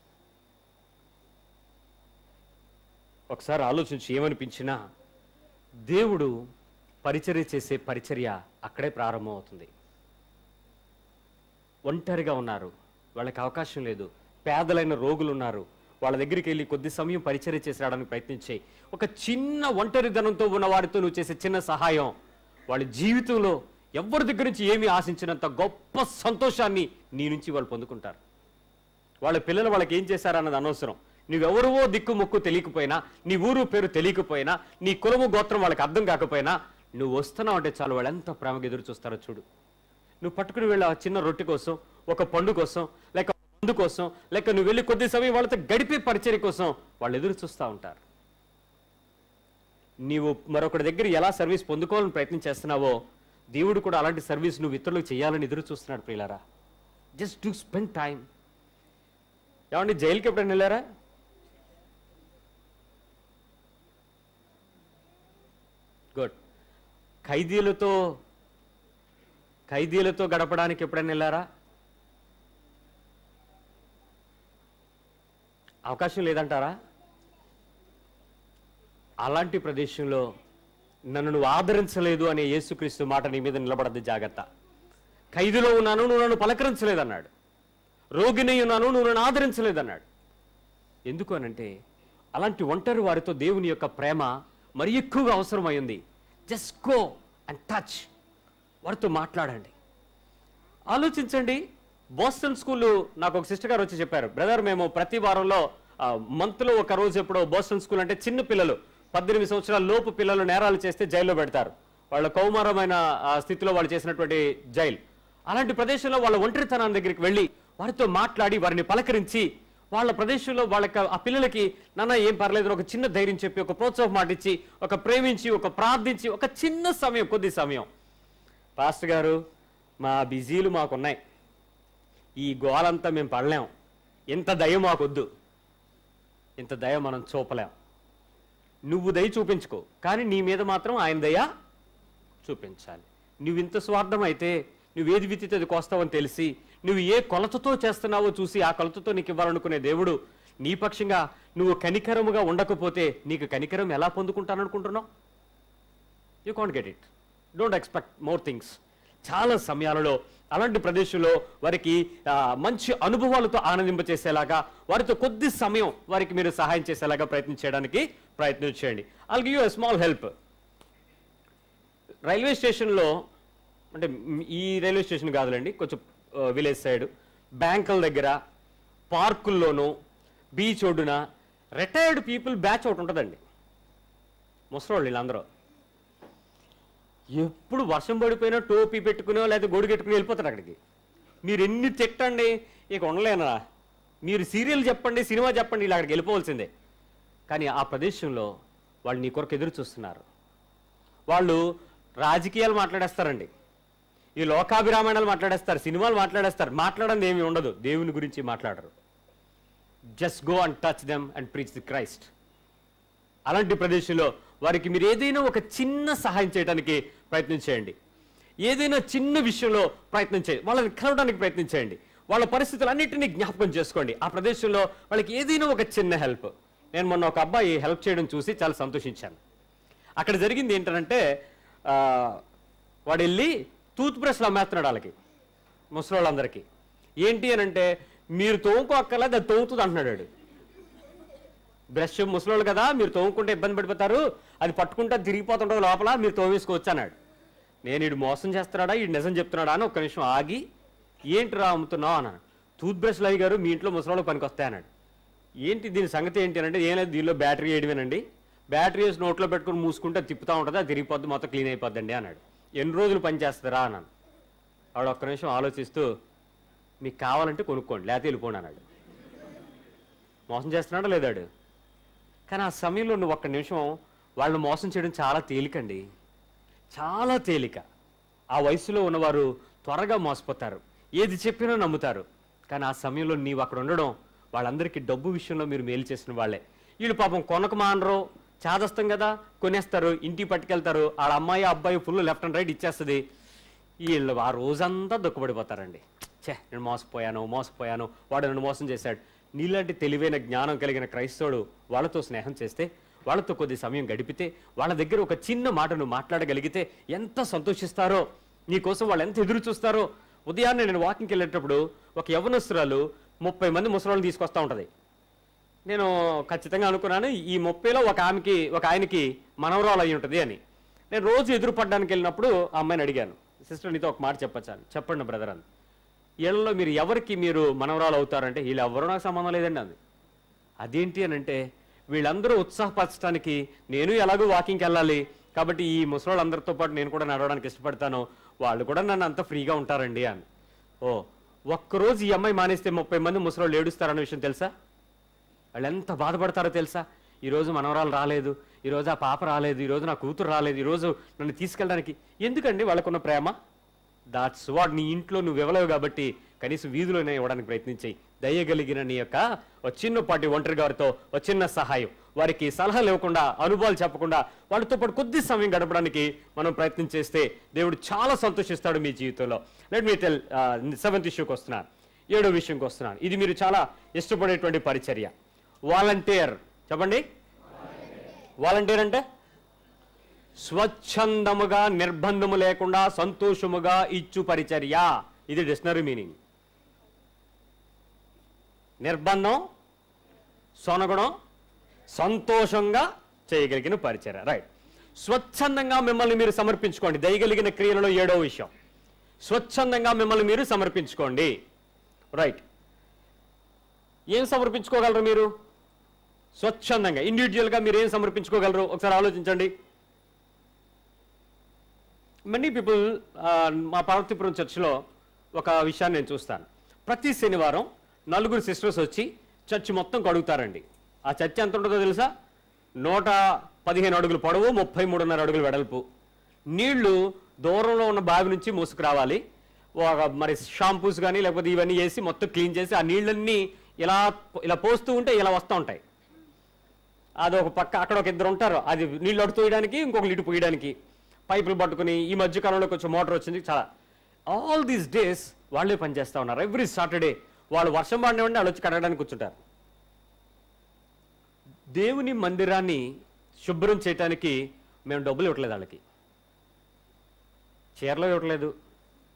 ఒకసారి ఆలోచించి ఏమనిపించినా దేవుడు పరిచర్య చేసే పరిచర్య అక్కడే ప్రారంభం అవుతుంది ఒంటరిగా ఉన్నారు వాళ్ళకి అవకాశం లేదు పేదలైన రోగులు ఉన్నారు వాళ్ళ దగ్గరికి వెళ్ళి కొద్ది సమయం పరిచర్య చేసి రావడానికి ప్రయత్నించే ఒక చిన్న ఒంటరిధనంతో ఉన్న వారితో నువ్వు చేసే చిన్న సహాయం వాళ్ళ జీవితంలో ఎవరి దగ్గర నుంచి ఏమీ ఆశించినంత గొప్ప సంతోషాన్ని నీ నుంచి వాళ్ళు పొందుకుంటారు వాళ్ళ పిల్లలు వాళ్ళకి ఏం చేశారన్నది అనవసరం నువ్వెవరువో దిక్కు మొక్కు తెలియకపోయినా నీ ఊరు పేరు తెలియకపోయినా నీ కులము గోత్రం వాళ్ళకి అర్థం కాకపోయినా నువ్వు వస్తున్నావు అంటే చాలు వాళ్ళు ఎంత ప్రేమగా ఎదురు చూస్తారో చూడు నువ్వు పట్టుకుని వెళ్ళి ఆ చిన్న రొట్టె కోసం ఒక పండు కోసం లేక మందు కోసం లేక నువ్వు వెళ్ళి కొద్ది సమయం వాళ్ళతో గడిపే పరిచర్య కోసం వాళ్ళు ఎదురు చూస్తూ ఉంటారు నీవు మరొకటి దగ్గర ఎలా సర్వీస్ పొందుకోవాలని ప్రయత్నం చేస్తున్నావో దేవుడు కూడా అలాంటి సర్వీస్ నువ్వు ఇతరులకు చేయాలని ఎదురు చూస్తున్నాడు ప్రియులారా జస్ట్ టు స్పెండ్ టైం ఏమండి జైలుకి ఎప్పుడైనా వెళ్ళారా గుడ్ ఖైదీలతో ఖైదీలతో గడపడానికి ఎప్పుడైనా వెళ్ళారా అవకాశం లేదంటారా అలాంటి ప్రదేశంలో నన్ను నువ్వు ఆదరించలేదు అనే యేసుక్రీస్తు మాట నీ మీద నిలబడద్దు జాగ్రత్త ఖైదులో ఉన్నాను నువ్వు నన్ను పలకరించలేదన్నాడు రోగిని ఉన్నాను నువ్వు నన్ను ఆదరించలేదన్నాడు ఎందుకు అనంటే అలాంటి ఒంటరి వారితో దేవుని యొక్క ప్రేమ మరి ఎక్కువగా అవసరమైంది జస్ట్ గో అండ్ టచ్ వారితో మాట్లాడండి ఆలోచించండి బోస్టన్ స్కూల్ నాకు ఒక సిస్టర్ గారు వచ్చి చెప్పారు బ్రదర్ మేము ప్రతి వారంలో మంత్లో ఒక రోజు ఎప్పుడో బోస్టన్ స్కూల్ అంటే చిన్న పిల్లలు పద్దెనిమిది సంవత్సరాల లోపు పిల్లలు నేరాలు చేస్తే జైల్లో పెడతారు వాళ్ళ కౌమారమైన ఆ, స్థితిలో వాళ్ళు చేసినటువంటి జైలు అలాంటి ప్రదేశంలో వాళ్ళ ఒంటరితనం దగ్గరికి వెళ్ళి వారితో మాట్లాడి వారిని పలకరించి వాళ్ళ ప్రదేశంలో వాళ్ళకి ఆ పిల్లలకి నాన్న ఏం పర్లేదు అని ఒక చిన్న ధైర్యం చెప్పి ఒక ప్రోత్సాహం మాట ఇచ్చి ఒక ప్రేమించి ఒక ప్రార్థించి ఒక చిన్న సమయం కొద్ది సమయం పాస్టర్ గారు మా బిజీలు మాకున్నాయి ఈ గోలంతా మేము పడలేం ఇంత దయ మాకొద్దు ఇంత దయ మనం చూపలేం నువ్వు దయ చూపించుకో కానీ నీ మీద మాత్రం ఆయన దయ చూపించాలి నువ్వు ఇంత స్వార్థం అయితే నువ్వు ఏది విత్తితే అది కోస్తావని తెలిసి నువ్వు ఏ కొలతతో చేస్తున్నావో చూసి ఆ కొలతతో నీకు ఇవ్వాలనుకునే దేవుడు నీ పక్షంగా నువ్వు కనికరముగా ఉండకపోతే నీకు కనికరం ఎలా పొందుకుంటాననుకుంటున్నావు you can't get it don't expect more things చాలా సమయాలలో అలాంటి ప్రదేశంలో వారికి ఆ, మంచి అనుభవాలతో ఆనందింపచేసేలాగా వారితో కొద్ది సమయం వారికి మీరు సహాయం చేసేలాగా ప్రయత్నం చేయడానికి ప్రయత్నం చేయండి I'll give you small help railway స్టేషన్లో అంటే మ్, ఈ రైల్వే స్టేషన్ కాదులేండి కొంచెం ఆ, విలేజ్ సైడ్ బ్యాంకుల దగ్గర పార్కుల్లోనూ బీచ్ ఒడ్డున రిటైర్డ్ పీపుల్ బ్యాచ్ ఒకటి ఉంటుందండి ముసలోళ్ళు వీళ్ళందరూ ఎప్పుడు వర్షం పడిపోయినా టోపీ పెట్టుకునో లేదా గొడుగు పెట్టుకుని వెళ్ళిపోతారు అక్కడికి మీరు ఎన్ని తిట్టండి ఇక ఉండలేనా మీరు సీరియల్ చెప్పండి సినిమా చెప్పండి ఇలా అక్కడికి వెళ్ళిపోవాల్సిందే కానీ ఆ ప్రదేశంలో వాళ్ళు నీ కొరకు ఎదురు చూస్తున్నారు వాళ్ళు రాజకీయాలు మాట్లాడేస్తారండి ఈ లోకాభిరామాయణాలు మాట్లాడేస్తారు సినిమాలు మాట్లాడేస్తారు మాట్లాడంది ఏమీ ఉండదు దేవుని గురించి మాట్లాడరు just go and touch them and preach the Christ అలాంటి ప్రదేశంలో వారికి మీరు ఏదైనా ఒక చిన్న సహాయం చేయడానికి ప్రయత్నం చేయండి ఏదైనా చిన్న విషయంలో ప్రయత్నం చేయండి వాళ్ళని కలవడానికి ప్రయత్నం చేయండి వాళ్ళ పరిస్థితులన్నింటినీ జ్ఞాపకం చేసుకోండి ఆ ప్రదేశంలో వాళ్ళకి ఏదైనా ఒక చిన్న హెల్ప్ నేను మొన్న ఒక అబ్బాయి హెల్ప్ చేయడం చూసి చాలా సంతోషించాను అక్కడ జరిగింది ఏంటంటే ఆ, వాడు వెళ్ళి టూత్ బ్రష్లు అమ్మేస్తున్నాడు వాళ్ళకి ముసలోళ్ళందరికీ ఏంటి అని అంటే మీరు తోముకో అక్కర్లేదు అది తోముతుంది అంటున్నాడు వాడు. బ్రష్ ముసలోళ్ళు కదా మీరు తోముకుంటే ఇబ్బంది పడిపోతారు అది పట్టుకుంటే తిరిగిపోతుంటుంది లోపల మీరు తోమేసుకోవచ్చు అన్నాడు నేను ఇడు మోసం చేస్తున్నాడా ఈ నిజం చెప్తున్నాడా అని ఒక్క నిమిషం ఆగి ఏంటిరా అమ్ముతున్నావు అన్నాను టూత్ బ్రష్లు అయ్యి గారు మీ ఇంట్లో ముసలోళ్ళకి పనికి వస్తాయి అన్నాడు ఏంటి దీని సంగతి ఏంటి అని అంటే ఏం లేదు దీనిలో బ్యాటరీ వేయడమేనండి బ్యాటరీ వేసి నోట్లో పెట్టుకుని మూసుకుంటే అది తిప్పుతా ఉంటుంది అది తిరిగిపోద్ది మొత్తం క్లీన్ అయిపోద్దండి అన్నాడు ఎన్ని రోజులు పని చేస్తారా అన్నాను ఆవిడ ఒక్క నిమిషం ఆలోచిస్తూ మీకు కావాలంటే కొనుక్కోండి లేకపోతే వెళ్ళిపోండి అన్నాడు మోసం చేస్తున్నాడా లేదాడు కానీ ఆ సమయంలో నువ్వు ఒక్క నిమిషం వాళ్ళని మోసం చేయడం చాలా తేలికండి చాలా తేలిక ఆ వయసులో ఉన్నవారు త్వరగా మోసపోతారు ఏది చెప్పినా నమ్ముతారు కానీ ఆ సమయంలో నీవు అక్కడ ఉండడం వాళ్ళందరికీ డబ్బు విషయంలో మీరు మేలు చేసిన వాళ్ళే వీళ్ళు పాపం కొనక మానరు చాదస్తం కదా కొనేస్తారు ఇంటికి పట్టుకెళ్తారు వాళ్ళ అమ్మాయి అబ్బాయి ఫుల్ లెఫ్ట్ అండ్ రైట్ ఇచ్చేస్తుంది వీళ్ళు ఆ రోజంతా దుఃఖపడిపోతారండి ఛే నేను మోసపోయాను మోసపోయాను వాడు నన్ను మోసం చేశాడు నీలాంటి తెలివైన జ్ఞానం కలిగిన క్రైస్తవుడు వాళ్ళతో స్నేహం చేస్తే వాళ్ళతో కొద్ది సమయం గడిపితే వాళ్ళ దగ్గర ఒక చిన్న మాటను మాట్లాడగలిగితే ఎంత సంతోషిస్తారో నీకోసం వాళ్ళు ఎంత ఎదురు చూస్తారో ఉదయాన్నే నేను వాకింగ్కి వెళ్ళేటప్పుడు ఒక యవనస్తురాలు ముప్పై మంది ముసలాళ్ళని తీసుకొస్తా ఉంటది నేను ఖచ్చితంగా అనుకున్నాను ఈ ముప్పైలో ఒక ఆమెకి ఒక ఆయనకి మనవరాలు అయి ఉంటుంది అని నేను రోజు ఎదురుపడడానికి వెళ్ళినప్పుడు ఆ అమ్మాయిని అడిగాను సిస్టర్ నీతో ఒక మాట చెప్పచ్చాను చెప్పండి బ్రదర్ అని వీళ్ళలో మీరు ఎవరికి మీరు మనవరాలు అవుతారంటే వీళ్ళు ఎవరో నాకు సంబంధం లేదండి అంది అదేంటి అని అంటే వీళ్ళందరూ ఉత్సాహపరచడానికి నేను ఎలాగో వాకింగ్కి వెళ్ళాలి కాబట్టి ఈ ముసలోళ్ళందరితో పాటు నేను కూడా నడవడానికి ఇష్టపడతాను వాళ్ళు కూడా నన్ను అంత ఫ్రీగా ఉంటారండి అని ఓ ఒక్కరోజు ఈ అమ్మాయి మానేస్తే ముప్పై మంది ముసలోళ్ళు ఏడుస్తారన్న విషయం తెలుసా వాళ్ళు ఎంత బాధపడతారో తెలుసా ఈరోజు మనవరాలు రాలేదు ఈరోజు ఆ పాప రాలేదు ఈరోజు నా కూతురు రాలేదు ఈరోజు నన్ను తీసుకెళ్ళడానికి ఎందుకండి వాళ్ళకున్న ప్రేమ దాట్స్ వాట్ నీ ఇంట్లో నువ్వు ఇవ్వలేవు కాబట్టి కనీసం వీధిలోనే ఇవ్వడానికి ప్రయత్నించాయి దయగలిగిన నీ యొక్క ఒక చిన్నపాటి ఒంటరి గారితో ఒక చిన్న సహాయం వారికి సలహాలు ఇవ్వకుండా అనుభవాలు చెప్పకుండా వాళ్ళతో పాటు కొద్ది సమయం గడపడానికి మనం ప్రయత్నం చేస్తే దేవుడు చాలా సంతోషిస్తాడు మీ జీవితంలో లెట్ మీ టెల్ సెవెంత్ ఇష్యూకి వస్తున్నాను ఏడో విషయంకి వస్తున్నాను ఇది మీరు చాలా ఇష్టపడేటువంటి పరిచర్య వాలంటీర్ చెప్పండి వాలంటీర్ అంటే స్వచ్ఛందముగా నిర్బంధము లేకుండా సంతోషముగా ఇచ్చు పరిచర్య ఇది డిక్షనరీ మీనింగ్ నిర్బంధం సొనగుణం సంతోషంగా చేయగలిగిన పరిచర్య రైట్ స్వచ్ఛందంగా మిమ్మల్ని మీరు సమర్పించుకోండి దయగలిగిన క్రియలలో ఏడో విషయం స్వచ్ఛందంగా మిమ్మల్ని మీరు సమర్పించుకోండి రైట్ ఏం సమర్పించుకోగలరు మీరు స్వచ్ఛందంగా ఇండివిజువల్గా మీరు ఏం సమర్పించుకోగలరు ఒకసారి ఆలోచించండి మెనీ పీపుల్ మా పార్వతీపురం చర్చిలో ఒక విషయాన్ని నేను చూస్తాను ప్రతి శనివారం నలుగురు సిస్టర్స్ వచ్చి చర్చి మొత్తం కడుగుతారండి ఆ చర్చ్ ఎంత ఉంటుందో తెలుసా నూట పదిహేను అడుగులు పొడవు ముప్పై మూడున్నర అడుగులు వెడల్పు నీళ్లు దూరంలో ఉన్న బావి నుంచి మూసుకురావాలి ఒక మరి షాంపూస్ కానీ లేకపోతే ఇవన్నీ వేసి మొత్తం క్లీన్ చేసి ఆ నీళ్ళన్నీ ఇలా ఇలా పోస్తూ ఉంటే ఇలా వస్తూ ఉంటాయి అది ఒక పక్క అక్కడ ఒక ఇద్దరు ఉంటారు అది నీళ్ళు అడుతూ వేయడానికి ఇంకొకరు ఇటు పోయడానికి పైపులు పట్టుకుని ఈ మధ్య కాలంలో కొంచెం మోటార్ వచ్చింది చాలా ఆల్ దీస్ డేస్ వాళ్ళే పనిచేస్తూ ఉన్నారు ఎవ్రీ సాటర్డే వాళ్ళు వర్షం పడినవండి వాళ్ళు వచ్చి కడగడానికి కూర్చుంటారు దేవుని మందిరాన్ని శుభ్రం చేయటానికి మేము డబ్బులు ఇవ్వట్లేదు వాళ్ళకి చీరలు ఇవ్వట్లేదు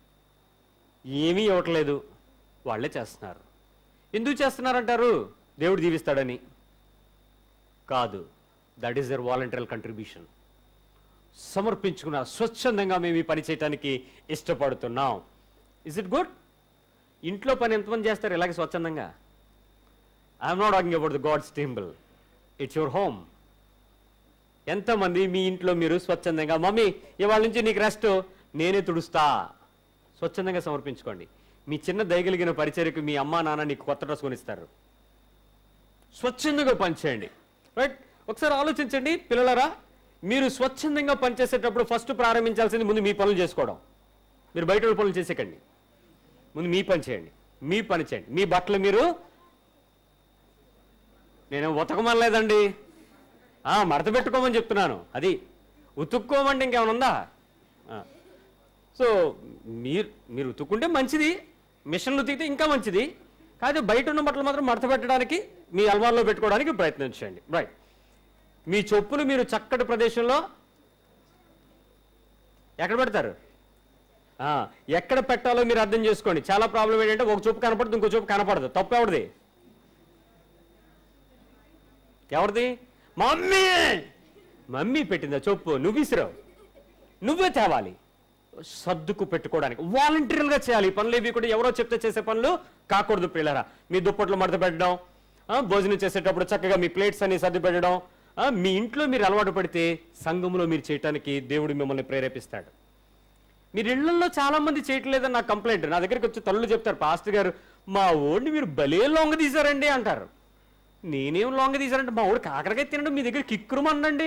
ఏమీ ఇవ్వట్లేదు వాళ్ళే చేస్తున్నారు ఎందుకు చేస్తున్నారంటారు దేవుడు దీవిస్తాడని కాదు that is their volunteer contribution సమర్పించుకున్న స్వచ్ఛందంగా మేము ఈ పని చేయడానికి ఇష్టపడుతున్నాం ఇస్ ఇట్ గుడ్ ఇంట్లో పని ఎంతమంది చేస్తారు ఇలాగే స్వచ్ఛందంగా I'm not talking about the God's temple it's your home ఎంతమంది మీ ఇంట్లో మీరు స్వచ్ఛందంగా మమ్మీ ఇవాళ నుంచి నీకు రెస్ట్ నేనే తుడుస్తా స్వచ్ఛందంగా సమర్పించుకోండి మీ చిన్న దయగలిగిన పరిచర్యకు మీ అమ్మా నాన్న నీకు కొత్త డ్రెస్ కొనిస్తారు స్వచ్ఛందంగా పనిచేయండి రైట్ ఒకసారి ఆలోచించండి పిల్లలరా మీరు స్వచ్ఛందంగా పనిచేసేటప్పుడు ఫస్ట్ ప్రారంభించాల్సింది ముందు మీ పనులు చేసుకోవడం మీరు బయట వాళ్ళ పనులు చేసేకండి ముందు మీ పని చేయండి మీ పని చేయండి మీ బట్టలు మీరు నేను ఉతకమనలేదండి ఆ, మడత పెట్టుకోమని చెప్తున్నాను అది ఉతుక్కోమంటే ఇంకేమైనా ఉందా ఆ. సో మీరు మీరు ఉతుక్కుంటే మంచిది మిషన్లు ఉతికితే ఇంకా మంచిది కాదు బయట ఉన్న బట్టలు మాత్రం మడత పెట్టడానికి మీ అల్మార్లో పెట్టుకోవడానికి ప్రయత్నించండి రైట్ మీ చెప్పులు మీరు చక్కటి ప్రదేశంలో ఎక్కడ పెడతారు ఆ, ఎక్కడ పెట్టాలో మీరు అర్థం చేసుకోండి చాలా ప్రాబ్లం ఏంటంటే ఒక చూపు కనపడుతుంది ఇంకో చూపు కనపడదు తప్పు ఎవరిది ఎవరిది మమ్మీ మమ్మీ పెట్టిందా చొప్పు నువ్వు విసిరావు నువ్వే తేవాలి సర్దుకు పెట్టుకోవడానికి వాలంటీర్లుగా చేయాలి ఈ పనులు ఇవి కూడా ఎవరో చెప్తే చేసే పనులు కాకూడదు పిల్లరా మీ దుప్పట్లు మడత పెట్టడం ఆ, భోజనం చేసేటప్పుడు చక్కగా మీ ప్లేట్స్ అన్ని సర్ది పెట్టడం ఆ, మీ ఇంట్లో మీరు అలవాటు పడితే సంఘంలో మీరు చేయటానికి దేవుడు మిమ్మల్ని ప్రేరేపిస్తాడు మీరు ఇళ్లలో చాలా మంది చేయట్లేదని నాకు కంప్లైంట్ నా దగ్గరికి వచ్చి తల్లు చెప్తారు పాస్టర్ గారు మా ఓడిని మీరు భలే లొంగ తీశారండి అంటారు నేనేం లొంగ తీశారంటే మా ఓడి కాకరకాయ తినడం మీ దగ్గర కిక్కురుమండండి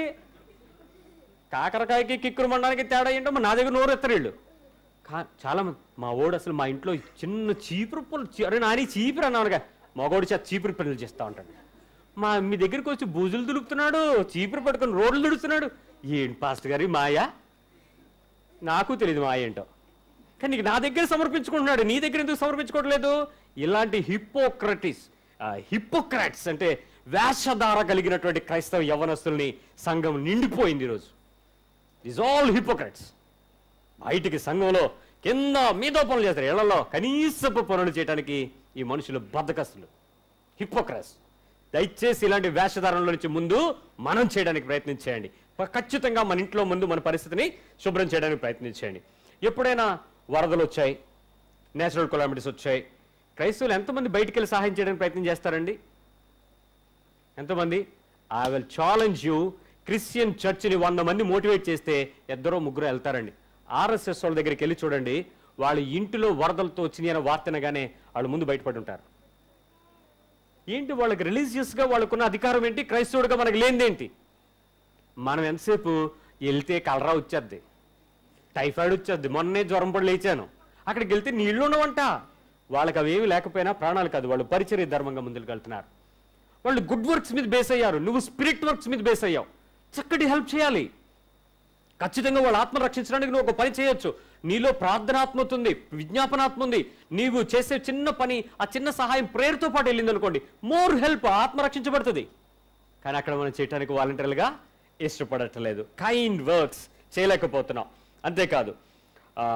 కాకరకాయకి కిక్కురుమండానికి తేడా ఏంటో మరి నా దగ్గర నోరు ఎత్తరు వీళ్ళు కా చాలా మంది మా ఓడు అసలు మా ఇంట్లో చిన్న చీపురు పుల్ల చీ- అరే నాని చీపురు అన్నానుగా మగోడు చేత చీపురు పనులు చేస్తా ఉంటాడు మా మీ దగ్గరికి వచ్చి బూజులు దులుపుతున్నాడు చీపురు పట్టుకొని రోడ్లు దుడుస్తున్నాడు ఏంటి పాస్టర్ గారి మాయా నాకు తెలియదు మా ఏంటో కానీ నీకు నా దగ్గర సమర్పించుకుంటున్నాడు నీ దగ్గర ఎందుకు సమర్పించుకోవట్లేదు ఇలాంటి హిపోక్రటిస్ హిపోక్రాట్స్ అంటే వేషధార కలిగినటువంటి క్రైస్తవ యవనస్తుల్ని సంఘం నిండిపోయింది ఈరోజు ఇస్ ఆల్ హిపోక్రాట్స్ బయటికి సంఘంలో కింద మీదో పనులు చేస్తారు ఇళ్లలో కనీసపు పనులు చేయడానికి ఈ మనుషులు బద్దకస్తులు హిపోక్రాస్ దయచేసి ఇలాంటి వేషధారణలో నుంచి ముందు మనం చేయడానికి ప్రయత్నించేయండి ప- ఖచ్చితంగా మన ఇంట్లో ముందు మన పరిస్థితిని శుభ్రం చేయడానికి ప్రయత్నించేయండి ఎప్పుడైనా వరదలు వచ్చాయి నేచురల్ కొలామిటీస్ వచ్చాయి క్రైస్తవులు ఎంతమంది బయటికి వెళ్ళి సహాయం చేయడానికి ప్రయత్నం చేస్తారండి ఎంతమంది I will challenge you Christian చర్చ్ని వంద మంది మోటివేట్ చేస్తే ఇద్దరో ముగ్గురు వెళ్తారండి ఆర్ఎస్ఎస్ వాళ్ళ దగ్గరికి వెళ్ళి చూడండి వాళ్ళ ఇంటిలో వరదలతో వచ్చినాయి అనే వార్తనగానే వాళ్ళు ముందు బయటపడి ఉంటారు ఏంటి వాళ్ళకి రిలీజియస్గా వాళ్ళకున్న అధికారం ఏంటి క్రైస్తవుడిగా మనకి లేనిదేంటి మనం ఎంతసేపు వెళ్తే కలరా వచ్చేద్ది టైఫాయిడ్ వచ్చేద్ది మొన్నే జ్వరం పడి లేచాను అక్కడికి వెళ్తే నీళ్లు ఉన్నవంట వాళ్ళకి అవేమి లేకపోయినా ప్రాణాలు కాదు వాళ్ళు పరిచర్య ధర్మంగా ముందుకు వెళ్తున్నారు వాళ్ళు గుడ్ వర్క్స్ మీద బేస్ అయ్యారు నువ్వు స్పిరిట్ వర్క్స్ మీద బేస్ అయ్యావు చక్కటి హెల్ప్ చేయాలి ఖచ్చితంగా వాళ్ళ ఆత్మ రక్షించడానికి నువ్వు ఒక పని చేయొచ్చు నీలో ప్రార్థనాత్మత ఉంది విజ్ఞాపనాత్మ ఉంది నీవు చేసే చిన్న పని ఆ చిన్న సహాయం ప్రేరుతో పాటు వెళ్ళింది అనుకోండి మోర్ హెల్ప్ ఆత్మ రక్షించబడుతుంది కానీ అక్కడ మనం చేయడానికి వాలంటీర్లుగా ఇష్టపడట్లేదు కైండ్ వర్క్స్ చేయలేకపోతున్నాం అంతేకాదు ఆ,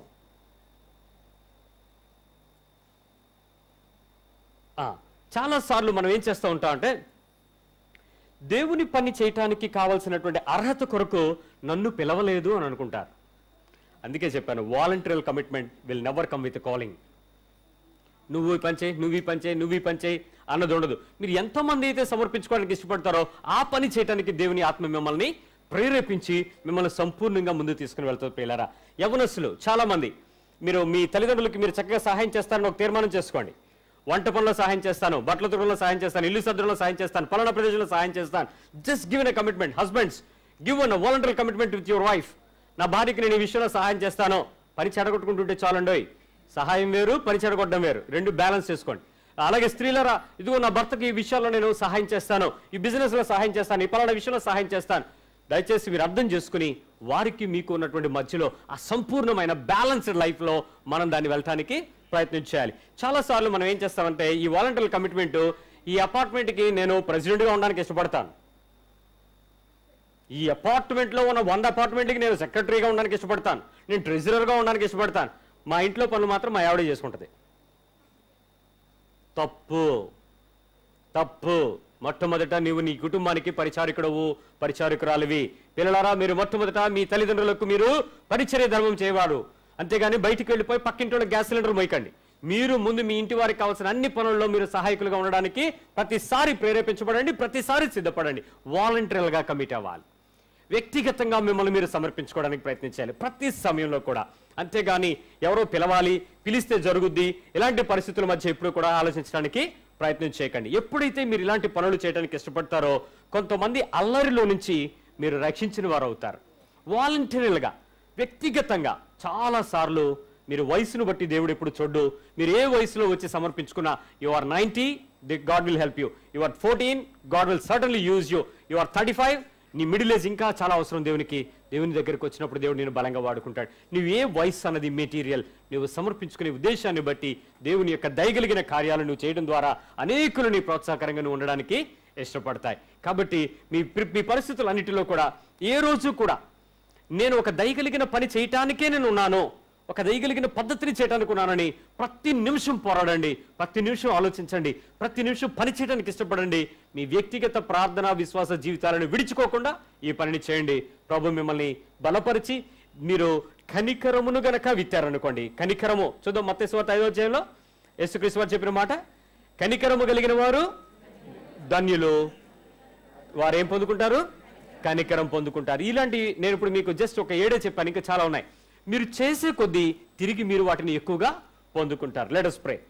ఆ, చాలాసార్లు మనం ఏం చేస్తూ ఉంటాం అంటే దేవుని పని చేయటానికి కావలసినటువంటి అర్హత కొరకు నన్ను పిలవలేదు అని అనుకుంటారు అందుకే చెప్పాను voluntary commitment will never come with calling నువ్వు ఈ పని చేయి నువ్వు ఈ పని చేయి నువ్వు ఈ పని చేయి అన్నది ఉండదు మీరు ఎంతమంది అయితే సమర్పించుకోవడానికి ఇష్టపడతారో ఆ పని చేయడానికి దేవుని ఆత్మ మిమ్మల్ని ప్రేరేపించి మిమ్మల్ని సంపూర్ణంగా ముందుకు తీసుకుని వెళ్తారు పిల్లరా యవనస్సులు చాలా మంది మీరు మీ తల్లిదండ్రులకి మీరు చక్కగా సహాయం చేస్తారని ఒక తీర్మానం చేసుకోండి వంట పనుల్లో సహాయం చేస్తాను బట్టల తుడంలో సహాయం చేస్తాను ఇల్లు సర్దులో సహాయం చేస్తాను పలానా ప్రదేశంలో సహాయం చేస్తాను just give an commitment husbands give an voluntary commitment with your wife నా భార్యకి నేను ఈ విషయంలో సహాయం చేస్తాను పని చెడగొట్టుకుంటుంటే చాలండోయ్ సహాయం వేరు పని చెడగొట్టడం వేరు రెండు బ్యాలెన్స్ చేసుకోండి అలాగే స్త్రీలరా ఇదిగో నా భర్తకి ఈ విషయాల్లో నేను సహాయం చేస్తాను ఈ బిజినెస్ లో సహాయం చేస్తాను ఈ పలానా విషయంలో సహాయం చేస్తాను దయచేసి మీరు అర్థం చేసుకుని వారికి మీకు ఉన్నటువంటి మధ్యలో ఆ సంపూర్ణమైన బ్యాలెన్స్డ్ లైఫ్ లో మనం దాన్ని వెళ్ళటానికి ప్రయత్నం చేయాలి చాలా సార్లు మనం ఏం చేస్తామంటే ఈ వాలంటీర్ కమిట్మెంట్ ఈ అపార్ట్మెంట్ కి నేను ప్రెసిడెంట్ గా ఉండడానికి ఇష్టపడతాను ఈ అపార్ట్మెంట్ లో ఉన్న వంద అపార్ట్మెంట్కి నేను సెక్రటరీగా ఉండడానికి ఇష్టపడతాను నేను ట్రెజరర్ గా ఉండడానికి ఇష్టపడతాను మా ఇంట్లో పనులు మాత్రం మా ఆవిడే చేసుకుంటది తప్పు తప్పు మొట్టమొదట నీవు నీ కుటుంబానికి పరిచారికుడవు పరిచారికురాలివి పిల్లలారా మీరు మొట్టమొదట మీ తల్లిదండ్రులకు మీరు పరిచర్య ధర్మం చేయవాడు అంతేగాని బయటికి వెళ్ళిపోయి పక్కింటి గ్యాస్ సిలిండర్ మోయకండి మీరు ముందు మీ ఇంటి వారికి కావాల్సిన అన్ని పనుల్లో మీరు సహాయకులుగా ఉండడానికి ప్రతిసారి ప్రేరేపించబడండి ప్రతిసారి సిద్ధపడండి వాలంటీర్లుగా కమిట్ అవ్వాలి వ్యక్తిగతంగా మిమ్మల్ని మీరు సమర్పించుకోవడానికి ప్రయత్నించాలి ప్రతి సమయంలో కూడా అంతేగాని ఎవరో పిలవాలి పిలిస్తే జరుగుద్ది ఇలాంటి పరిస్థితుల మధ్య ఎప్పుడు కూడా ఆలోచించడానికి ప్రయత్నం చేయకండి ఎప్పుడైతే మీరు ఇలాంటి పనులు చేయడానికి ఇష్టపడతారో కొంతమంది అల్లరిలో నుంచి మీరు రక్షించిన వారు అవుతారు వాలంటీర్లుగా వ్యక్తిగతంగా చాలా సార్లు మీరు వయసును బట్టి దేవుడు ఎప్పుడు చూడ్డు మీరు ఏ వయసులో వచ్చి సమర్పించుకున్నా you are ninety the God will help you you are fourteen God will certainly use you you are thirty five నీ మిడిల్ ఏజ్ ఇంకా చాలా అవసరం దేవునికి దేవుని దగ్గరికి వచ్చినప్పుడు దేవుడు నేను బలంగా వాడుకుంటాడు నువ్వు ఏ వయసు అన్నది మెటీరియల్ నువ్వు సమర్పించుకునే ఉద్దేశాన్ని బట్టి దేవుని యొక్క దయగలిగిన కార్యాలు నువ్వు చేయడం ద్వారా అనేకులు నీ ప్రోత్సాహకరంగా నువ్వు ఉండడానికి ఇష్టపడతాయి కాబట్టి మీ మీ పరిస్థితులన్నిటిలో కూడా ఏ రోజు కూడా నేను ఒక దయగలిగిన పని చేయటానికే నేను ఉన్నాను ఒక దయగలిగిన పద్ధతిని చేయడానికి ఉన్నానని ప్రతి నిమిషం పోరాడండి ప్రతి నిమిషం ఆలోచించండి ప్రతి నిమిషం పని చేయడానికి ఇష్టపడండి మీ వ్యక్తిగత ప్రార్థన విశ్వాస జీవితాలను విడిచుకోకుండా ఈ పనిని చేయండి ప్రభు మిమ్మల్ని బలపరిచి మీరు కనికరమును గనక విత్తారనుకోండి కనికరము చూద్దాం మత్స్యవార్త ఐదో అధ్యాయంలో యేసుక్రీస్తు వారు చెప్పిన మాట కనికరము కలిగిన వారు ధన్యులు వారు ఏం పొందుకుంటారు కనికరం పొందుకుంటారు ఇలాంటి నేను ఇప్పుడు మీకు జస్ట్ ఒక ఏడే చెప్పాను ఇంకా చాలా ఉన్నాయి మీరు చేసే కొద్దీ తిరిగి మీరు వాటిని ఎక్కువగా పొందుకుంటారు లెట్ us pray